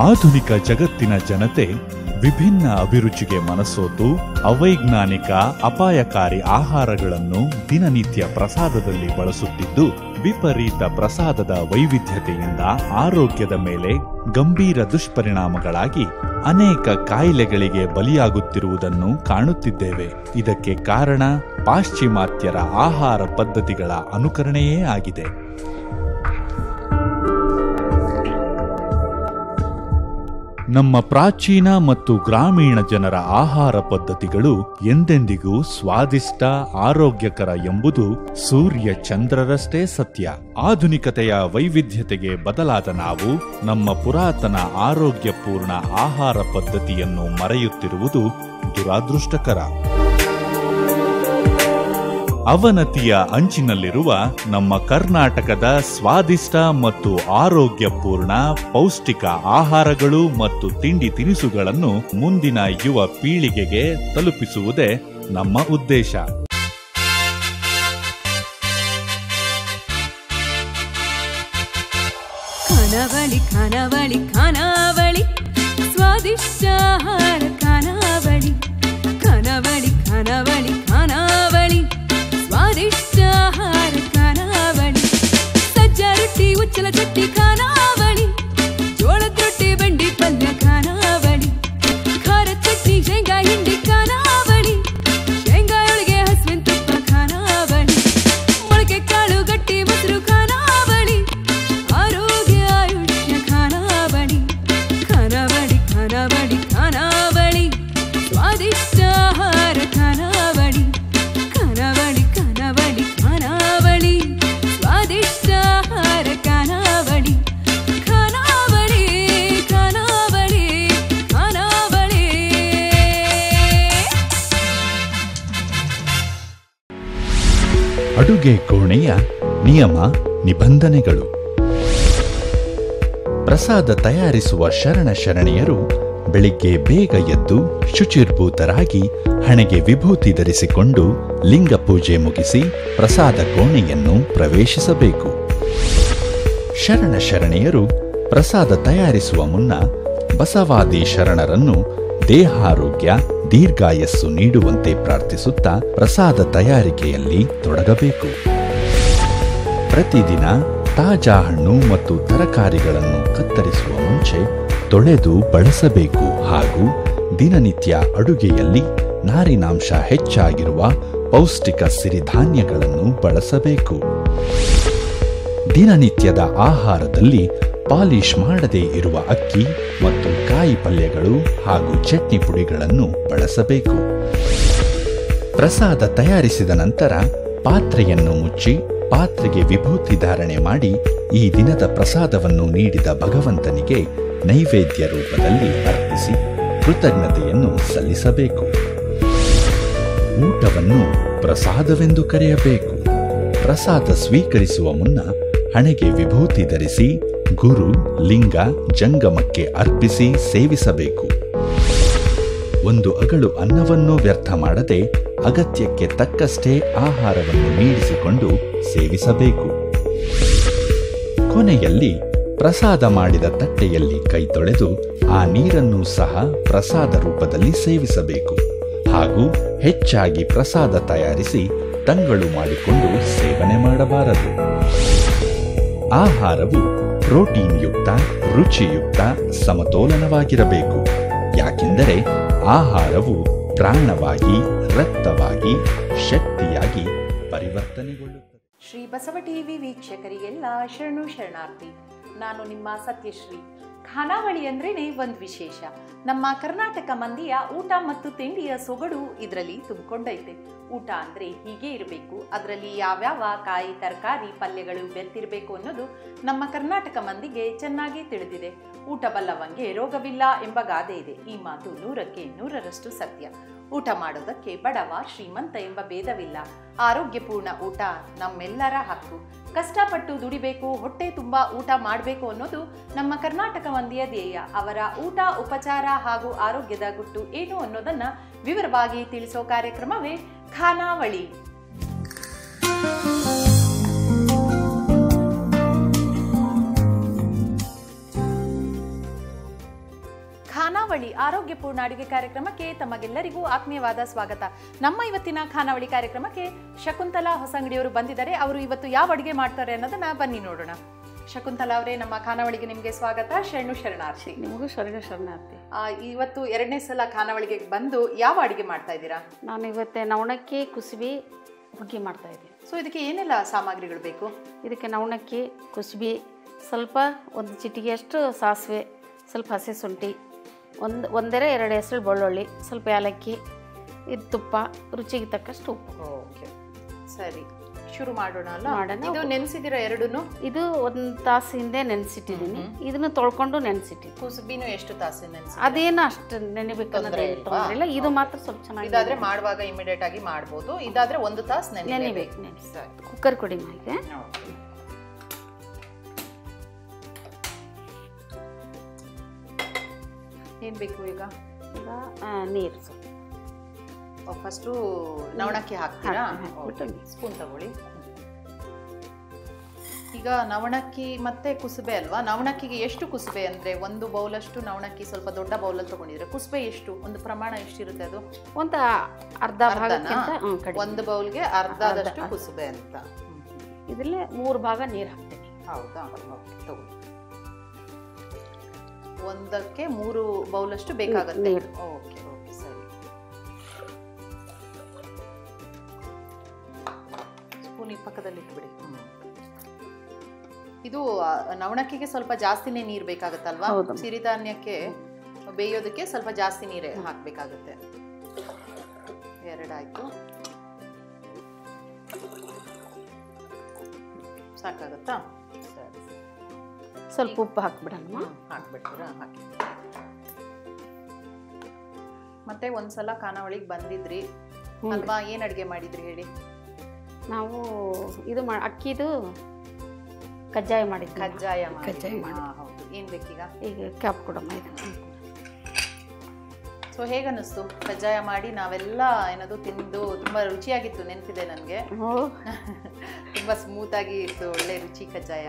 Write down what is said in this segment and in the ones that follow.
ಆಧುನಿಕ ಜಗತ್ತಿನ ಜನತೆ ವಿಭಿನ್ನ ಅಭಿರುಚಿಗೆ ಮನಸೋತು ಅವೈಜ್ಞಾನಿಕ ಅಪಾಯಕಾರಿ ಆಹಾರಗಳನ್ನು ದಿನನಿತ್ಯ ಪ್ರಸಾದದಲ್ಲಿ ಬಳಸುತ್ತಿದ್ದು ವಿಪರೀತ ಪ್ರಸಾದದ ವೈವಿಧ್ಯತೆಯಿಂದ ಆರೋಗ್ಯದ ಮೇಲೆ ಗಂಭೀರ ದುಷ್ಪರಿಣಾಮಗಳಾಗಿ ಅನೇಕ ಕಾಯಿಲೆಗಳಿಗೆ ಬಲಿಯಾಗುತ್ತಿರುವುದನ್ನು ಕಾಣುತ್ತಿದ್ದೇವೆ ಇದಕ್ಕೆ ಕಾರಣ ಪಾಶ್ಚಿಮಾತ್ಯರ ಆಹಾರ ಪದ್ಧತಿಗಳ ಅನುಕರಣೆಯೇ ಆಗಿದೆ ನಮ್ಮ ಪ್ರಾಚೀನ ಮತ್ತು ಗ್ರಾಮೀಣ ಜನರ ಆಹಾರ ಪದ್ಧತಿಗಳು ಎಂದೆಂದಿಗೂ ಸ್ವಾದಿಷ್ಟ ಆರೋಗ್ಯಕರ ಎಂಬುದು ಸೂರ್ಯ ಚಂದ್ರರಷ್ಟೇ ಸತ್ಯ ಆಧುನಿಕತೆಯ ವೈವಿಧ್ಯತೆಗೆ ಬದಲಾದ ನಾವು ನಮ್ಮ ಪುರಾತನ ಆರೋಗ್ಯಪೂರ್ಣ ಆಹಾರ ಪದ್ಧತಿಯನ್ನು ಮರೆಯುತ್ತಿರುವುದು ದುರಾದೃಷ್ಟಕರ ಅವನತಿಯ ಅಂಚಿನಲ್ಲಿರುವ ನಮ್ಮ ಕರ್ನಾಟಕದ ಸ್ವಾದಿಷ್ಟ ಮತ್ತು ಆರೋಗ್ಯಪೂರ್ಣ ಪೌಷ್ಟಿಕ ಆಹಾರಗಳು ಮತ್ತು ತಿಂಡಿ ತಿನಿಸುಗಳನ್ನು ಮುಂದಿನ ಯುವ ಪೀಳಿಗೆಗೆ ತಲುಪಿಸುವುದೇ ನಮ್ಮ ಉದ್ದೇಶ ಖಾನಾವಳಿ ಖಾನಾವಳಿ ಖಾನಾವಳಿ ಸ್ವಾದಿಷ್ಟ ಆಹಾರ ಖಾನಾವಳಿ ಖಾನಾವಳಿ ಖಾನಾವಳಿ ಖಾನಾವಳಿ ಸ್ವಾದಿಷ್ಟ ಆಹಾರ ಖಾನಾವಳಿ ಸಜ್ಜ ರೊಟ್ಟಿ ಉಚ್ಚಲ ಚಟ್ನಿ ಖಾನಾವಳಿ ಜೋಳದ ರೊಟ್ಟಿ ಬಂಡಿ ಪಲ್ಯ ಖಾನಾವಳಿ ಖಾರ ಚಟ್ನಿ ಶೇಂಗಾ ಹಿಂಡಿ ಖಾನಾವಳಿ ಶೇಂಗಾ ಒಳಗೆ ಹಸುವಿನ ತುಪ್ಪ ಖಾನಾವಳಿ ಮೊಳಕೆ ಕಾಳು ಗಟ್ಟಿ ಮೊಸರು ಖಾನಾವಳಿ ಆರೋಗ್ಯ ಆಯುಷ್ಯ ಖಾನಾವಳಿ ಖಾನಾವಳಿ ಖಾನಾವಳಿ ಖಾನಾವಳಿ ಸ್ವಾದಿಷ್ಟ ಆಹಾರ ಖಾನಾವಳಿ ಖಾನಾವಳಿ ಖಾನಾವಳಿ ಖಾನಾವಳಿ ಸ್ವಾದಿಷ್ಟ ಆಹಾರ ಖಾನಾವಳಿ ಖಾನಾವಳಿ ಖಾನಾವಳಿ ಖಾನಾವಳಿ ಅಡುಗೆ ಕೋಣೆಯ ನಿಯಮ ನಿಬಂಧನೆಗಳು ಪ್ರಸಾದ ತಯಾರಿಸುವ ಶರಣ ಶರಣೆಯರು ಬೆಳಿಗ್ಗೆ ಬೇಗ ಎದ್ದು ಶುಚಿರ್ಭೂತರಾಗಿ ಹಣೆಗೆ ವಿಭೂತಿ ಧರಿಸಿಕೊಂಡು ಲಿಂಗ ಪೂಜೆ ಮುಗಿಸಿ ಪ್ರಸಾದ ಕೋಣೆಯನ್ನು ಪ್ರವೇಶಿಸಬೇಕು ಶರಣ ಶರಣೆಯರು ಪ್ರಸಾದ ತಯಾರಿಸುವ ಮುನ್ನ ಬಸವಾದಿ ಶರಣರನ್ನು ದೇಹಾರೋಗ್ಯ ದೀರ್ಘಾಯಸ್ಸು ನೀಡುವಂತೆ ಪ್ರಾರ್ಥಿಸುತ್ತಾ ಪ್ರಸಾದ ತಯಾರಿಕೆಯಲ್ಲಿ ತೊಡಗಬೇಕು ಪ್ರತಿದಿನ ತಾಜಾ ಹಣ್ಣು ಮತ್ತು ತರಕಾರಿಗಳನ್ನು ಕತ್ತರಿಸುವ ಮುಂಚೆ ತೊಳೆದು ಬಳಸಬೇಕು ಹಾಗೂ ದಿನನಿತ್ಯ ಅಡುಗೆಯಲ್ಲಿ ನಾರಿನಾಂಶ ಹೆಚ್ಚಾಗಿರುವ ಪೌಷ್ಟಿಕ ಸಿರಿಧಾನ್ಯಗಳನ್ನು ಬಳಸಬೇಕು ದಿನನಿತ್ಯದ ಆಹಾರದಲ್ಲಿ ಪಾಲಿಶ್ ಮಾಡದೇ ಇರುವ ಅಕ್ಕಿ ಮತ್ತು ಕಾಯಿ ಪಲ್ಯಗಳು ಹಾಗೂ ಚಟ್ನಿ ಪುಡಿಗಳನ್ನು ಬಳಸಬೇಕು ಪ್ರಸಾದ ತಯಾರಿಸಿದ ನಂತರ ಪಾತ್ರೆಯನ್ನು ಮುಚ್ಚಿ ಪಾತ್ರೆಗೆ ವಿಭೂತಿ ಧಾರಣೆ ಮಾಡಿ ಈ ದಿನದ ಪ್ರಸಾದವನ್ನು ನೀಡಿದ ಭಗವಂತನಿಗೆ ನೈವೇದ್ಯ ರೂಪದಲ್ಲಿ ಅರ್ಪಿಸಿ ಕೃತಜ್ಞತೆಯನ್ನು ಸಲ್ಲಿಸಬೇಕು ಊಟವನ್ನು ಪ್ರಸಾದವೆಂದು ಕರೆಯಬೇಕು ಪ್ರಸಾದ ಸ್ವೀಕರಿಸುವ ಮುನ್ನ ಹಣೆಗೆ ವಿಭೂತಿ ಧರಿಸಿ ಗುರು ಲಿಂಗ ಜಂಗಮಕ್ಕೆ ಅರ್ಪಿಸಿ ಸೇವಿಸಬೇಕು ಒಂದು ಅಗಳು ಅನ್ನವನ್ನು ವ್ಯರ್ಥ ಮಾಡದೆ ಅಗತ್ಯಕ್ಕೆ ತಕ್ಕಷ್ಟೇ ಆಹಾರವನ್ನು ನೀಡಿಸಿಕೊಂಡು ಸೇವಿಸಬೇಕು ಕೊನೆಯಲ್ಲಿ ಪ್ರಸಾದ ಮಾಡಿದ ತಟ್ಟೆಯಲ್ಲಿ ಕೈ ತೊಳೆದು ಆ ನೀರನ್ನು ಸಹ ಪ್ರಸಾದ ರೂಪದಲ್ಲಿ ಸೇವಿಸಬೇಕು ಹಾಗೂ ಹೆಚ್ಚಾಗಿ ಪ್ರಸಾದ ತಯಾರಿಸಿ ತಂಗಳು ಮಾಡಿಕೊಂಡು ಸೇವನೆ ಮಾಡಬಾರದು ಆಹಾರವು ಪ್ರೋಟೀನ್ ಯುಕ್ತ ರುಚಿಯುಕ್ತ ಸಮತೋಲನವಾಗಿರಬೇಕು ಯಾಕೆಂದರೆ ಆಹಾರವು ಪ್ರಾಣವಾಗಿ ರಕ್ತವಾಗಿ ಶಕ್ತಿಯಾಗಿ ಪರಿವರ್ತನೆಗೊಳ್ಳುತ್ತದೆ ಶ್ರೀ ಬಸವ ಟಿವಿ ವೀಕ್ಷಕರಿಗೆಲ್ಲ ಶರಣು ಶರಣಾರ್ಥಿ ನಾನು ನಿಮ್ಮ ಸತ್ಯಶ್ರೀ ಖಾನಾವಳಿ ಅಂದ್ರೇನೆ ಒಂದು ವಿಶೇಷ ನಮ್ಮ ಕರ್ನಾಟಕ ಮಂದಿಯ ಊಟ ಮತ್ತು ತಿಂಡಿಯ ಸೊಗಡು ಇದರಲ್ಲಿ ತುಂಬಿಕೊಂಡೈತೆ ಊಟ ಅಂದ್ರೆ ಹೀಗೆ ಇರಬೇಕು ಅದರಲ್ಲಿ ಯಾವ್ಯಾವ ಕಾಯಿ ತರಕಾರಿ ಪಲ್ಯಗಳು ಬೆರ್ತಿರಬೇಕು ಅನ್ನೋದು ನಮ್ಮ ಕರ್ನಾಟಕ ಮಂದಿಗೆ ಚೆನ್ನಾಗಿ ತಿಳಿದಿದೆ ಊಟ ಬಲ್ಲವಂಗೆ ರೋಗವಿಲ್ಲ ಎಂಬ ಗಾದೆ ಇದೆ ಈ ಮಾತು ನೂರಕ್ಕೆ ನೂರರಷ್ಟು ಸತ್ಯ ಊಟ ಮಾಡೋದಕ್ಕೆ ಬಡವ ಶ್ರೀಮಂತ ಎಂಬ ಭೇದವಿಲ್ಲ ಆರೋಗ್ಯಪೂರ್ಣ ಊಟ ನಮ್ಮೆಲ್ಲರ ಹಕ್ಕು ಕಷ್ಟಪಟ್ಟು ದುಡಿಬೇಕು ಹೊಟ್ಟೆ ತುಂಬ ಊಟ ಮಾಡಬೇಕು ಅನ್ನೋದು ನಮ್ಮ ಕರ್ನಾಟಕ ಮಂದಿಯ ಧ್ಯೇಯ ಅವರ ಊಟ ಉಪಚಾರ ಹಾಗೂ ಆರೋಗ್ಯದ ಗುಟ್ಟು ಏನು ಅನ್ನೋದನ್ನ ವಿವರವಾಗಿ ತಿಳಿಸೋ ಕಾರ್ಯಕ್ರಮವೇ ಖಾನಾವಳಿ ಖಾನಾವಳಿ ಆರೋಗ್ಯಪೂರ್ಣ ಅಡುಗೆ ಕಾರ್ಯಕ್ರಮಕ್ಕೆ ತಮಗೆಲ್ಲರಿಗೂ ಆತ್ಮೀಯವಾದ ಸ್ವಾಗತ ನಮ್ಮ ಇವತ್ತಿನ ಖಾನಾವಳಿ ಕಾರ್ಯಕ್ರಮಕ್ಕೆ ಶಕುಂತಲಾ ಹೊಸಂಗಡಿಯವರು ಬಂದಿದ್ದಾರೆ ಅವರು ಇವತ್ತು ಯಾವ ಅಡುಗೆ ಮಾಡ್ತಾರೆ ಅನ್ನೋದನ್ನ ಬನ್ನಿ ನೋಡೋಣ ಶಕುಂತಲಾ ಅವರೇ ನಮ್ಮ ಖಾನಾವಳಿಗೆ ನಿಮಗೆ ಸ್ವಾಗತ ಶರಣು ಶರಣಾರ್ಥಿ ನಿಮಗೂ ಸ್ವರ್ಗ ಶರಣಾರ್ಥಿ ಆ, ಇವತ್ತು ಎರಡನೇ ಸಲ ಖಾನಾವಳಿಗೆ ಬಂದು ಯಾವ ಅಡುಗೆ ಮಾಡ್ತಾ ಇದ್ದೀರಾ ನಾನು ಇವತ್ತೆ ನವಣಕ್ಕಿ ಕುಸುಬಿ ಹುಗ್ಗಿ ಮಾಡ್ತಾ ಇದ್ದೀನಿ ಸೊ ಇದಕ್ಕೆ ಏನೆಲ್ಲ ಸಾಮಗ್ರಿಗಳು ಬೇಕು ಇದಕ್ಕೆ ನವಣಕ್ಕಿ ಕುಸುಬಿ ಸ್ವಲ್ಪ ಒಂದು ಚಿಟಿಗೆಯಷ್ಟು ಸಾಸಿವೆ ಸ್ವಲ್ಪ ಹಸಿ ಶುಂಠಿ ಒಂದು ಒಂದರ ಎರಡು ಹೆಸರು ಬೆಳ್ಳುಳ್ಳಿ ಸ್ವಲ್ಪ ಏಲಕ್ಕಿ ಇದು ತುಪ್ಪ ರುಚಿಗೆ ತಕ್ಕಷ್ಟು ಉಪ್ಪು ಓಕೆ ಸರಿ ಶುರು ಮಾಡೋಣ ಅಲ್ಲ ಮಾಡೋಣ. ಇದು ನೆನೆಸಿದಿರ ಎರಡೂನು ಇದು ಒಂದು ತಾಸು ಹಿಂದೆ ನೆನೆಸಿಟ್ಟಿದ್ದೀನಿ ಇದನ್ನು ತೊಳ್ಕೊಂಡು ನೆನೆಸಿಟ್ಟಿದ್ದೀನಿ ಕುಸುಬಿನೂ ಎಷ್ಟು ತಾಸು ನೆನೆಸಿ ಅದೇನು ಅಷ್ಟು ನೆನೆಬೇಕು ತೊಂದ್ರೆ ಅನ್ನೋದೇನು ಇಲ್ವಾ? ತೊಂದರೆ ಇಲ್ಲ ಇದು ಮಾತ್ರ ಸ್ವಲ್ಪ ಚೆನ್ನಾಗಿ ಇದಾದ್ರೆ ಮಾಡುವಾಗ ಇಮಿಡಿಯೇಟ್ ಆಗಿ ಮಾಡ್ಬೋದು ಇದಾದ್ರೆ ಒಂದು ತಾಸು ನೆನೆಬೇಕು ನೆನೆಬೇಕು ನೆನೆ ಕುಕ್ಕರ್ ಕೊಡಿ ಮಾಹಿತಿ ಏನ್ ಬೇಕು ಈಗ ಈಗ ಆ, ನೀರು ಸ್ವಲ್ಪ ಫಸ್ಟು ನವಣಕ್ಕಿ ಹಾಕ್ತೀರಾ ಹಾಕ್ತೀನಿ, ಹಾಕ್ಬಿಟ್ಟು ನೀರು. ಸ್ಪೂನ್ ತಗೊಳ್ಳಿ ಈಗ ನವಣಕ್ಕಿ ಮತ್ತೆ ಕುಸುಬೆ ಅಲ್ವಾ ನವಣಕ್ಕಿಗೆ ಎಷ್ಟು ಕುಸುಬೆ ಅಂದ್ರೆ ಒಂದು ಬೌಲಷ್ಟು ನವಣಕ್ಕಿ ಸ್ವಲ್ಪ ದೊಡ್ಡ ಬೌಲಲ್ಲಿ ತಗೊಂಡಿದ್ರೆ ಕುಸುಬೆ ಎಷ್ಟು ಒಂದು ಪ್ರಮಾಣ ಎಷ್ಟಿರುತ್ತೆ ಅದು ಒಂದು ಅರ್ಧ ಅರ್ಧನಾ? ಭಾಗಕ್ಕಿಂತ ಹ್ಮ್, ಕಡಿಮೆ ಒಂದು ಬೌಲ್ಗೆ ಅರ್ಧದಷ್ಟು ಅರ್ಧ. ಕುಸುಬೆ ಅಂತ ಇದರಲ್ಲೇ ಮೂರು ಭಾಗ ನೀರು ಹಾಕ್ತೀನಿ ಹೌದಾ ಓಕೆ ತಗೊಳ್ಳಿ ಒಂದಕ್ಕೆ ಮೂರು ಬೌಲಷ್ಟು ಬೇಕಾಗತ್ತೆ ನೀರು. ಓಕೆ ಓಕೆ ಸರಿ ಸ್ಪೂನ್ ಈ ಪಕ್ಕದಲ್ಲಿ ಇಟ್ಬಿಡಿ ಇದು ಆ, ನವಣಕ್ಕಿಗೆ ಸ್ವಲ್ಪ ಜಾಸ್ತಿನೇ ನೀರು ಬೇಕಾಗತ್ತಲ್ವಾ ಹೌದು. ಸಿರಿಧಾನ್ಯಕ್ಕೆ ಬೇಯೋದಕ್ಕೆ ಸ್ವಲ್ಪ ಜಾಸ್ತಿ ನೀರೇ ಹಾಕಬೇಕಾಗುತ್ತೆ ಎರಡಾಯ್ತು ಸಾಕಾಗತ್ತಾ ಸರಿ ಸ್ವಲ್ಪ ಉಪ್ಪು ಹಾಕ್ಬಿಡೋಣ ಹ್ಮ್, ಹಾಕ್ಬಿಡ್ತೀರಾ ಹಾಕಿ ಮತ್ತೆ ಒಂದ್ಸಲ ಖಾನಾವಳಿಗೆ ಬಂದಿದ್ರಿ ಹ್ಞೂ. ಅಲ್ವಾ ಏನ್ ಅಡ್ಗೆ ಮಾಡಿದ್ರಿ ಹೇಳಿ ನಾವು ಇದು ಮಾ ಅಕ್ಕಿದು ಕಜ್ಜಾಯ ಮಾಡಿದ್ವಿ ಕಜ್ಜಾಯ ಮಾಡಿದ್ರಿ. ಕಜ್ಜಾಯ ಮಾಡಿದ್ವಿ. ಹಾ, ಹೌದು ಏನ್ ಬೇಕೀಗ ಈಗ ಕ್ಯಾಪ್ ಕೊಡಮ್ಮ ಇದು ಸೊ ಹೇಗನ್ನಿಸ್ತು ಕಜ್ಜಾಯ ಮಾಡಿ ನಾವೆಲ್ಲ ಏನದು ತಿಂದು ತುಂಬಾ ರುಚಿಯಾಗಿತ್ತು ನೆನಪಿದೆ ನನಗೆ ಓ ತುಂಬಾ ಸ್ಮೂತ್ ಆಗಿ ಇತ್ತು ಒಳ್ಳೆ ರುಚಿ ಕಜ್ಜಾಯ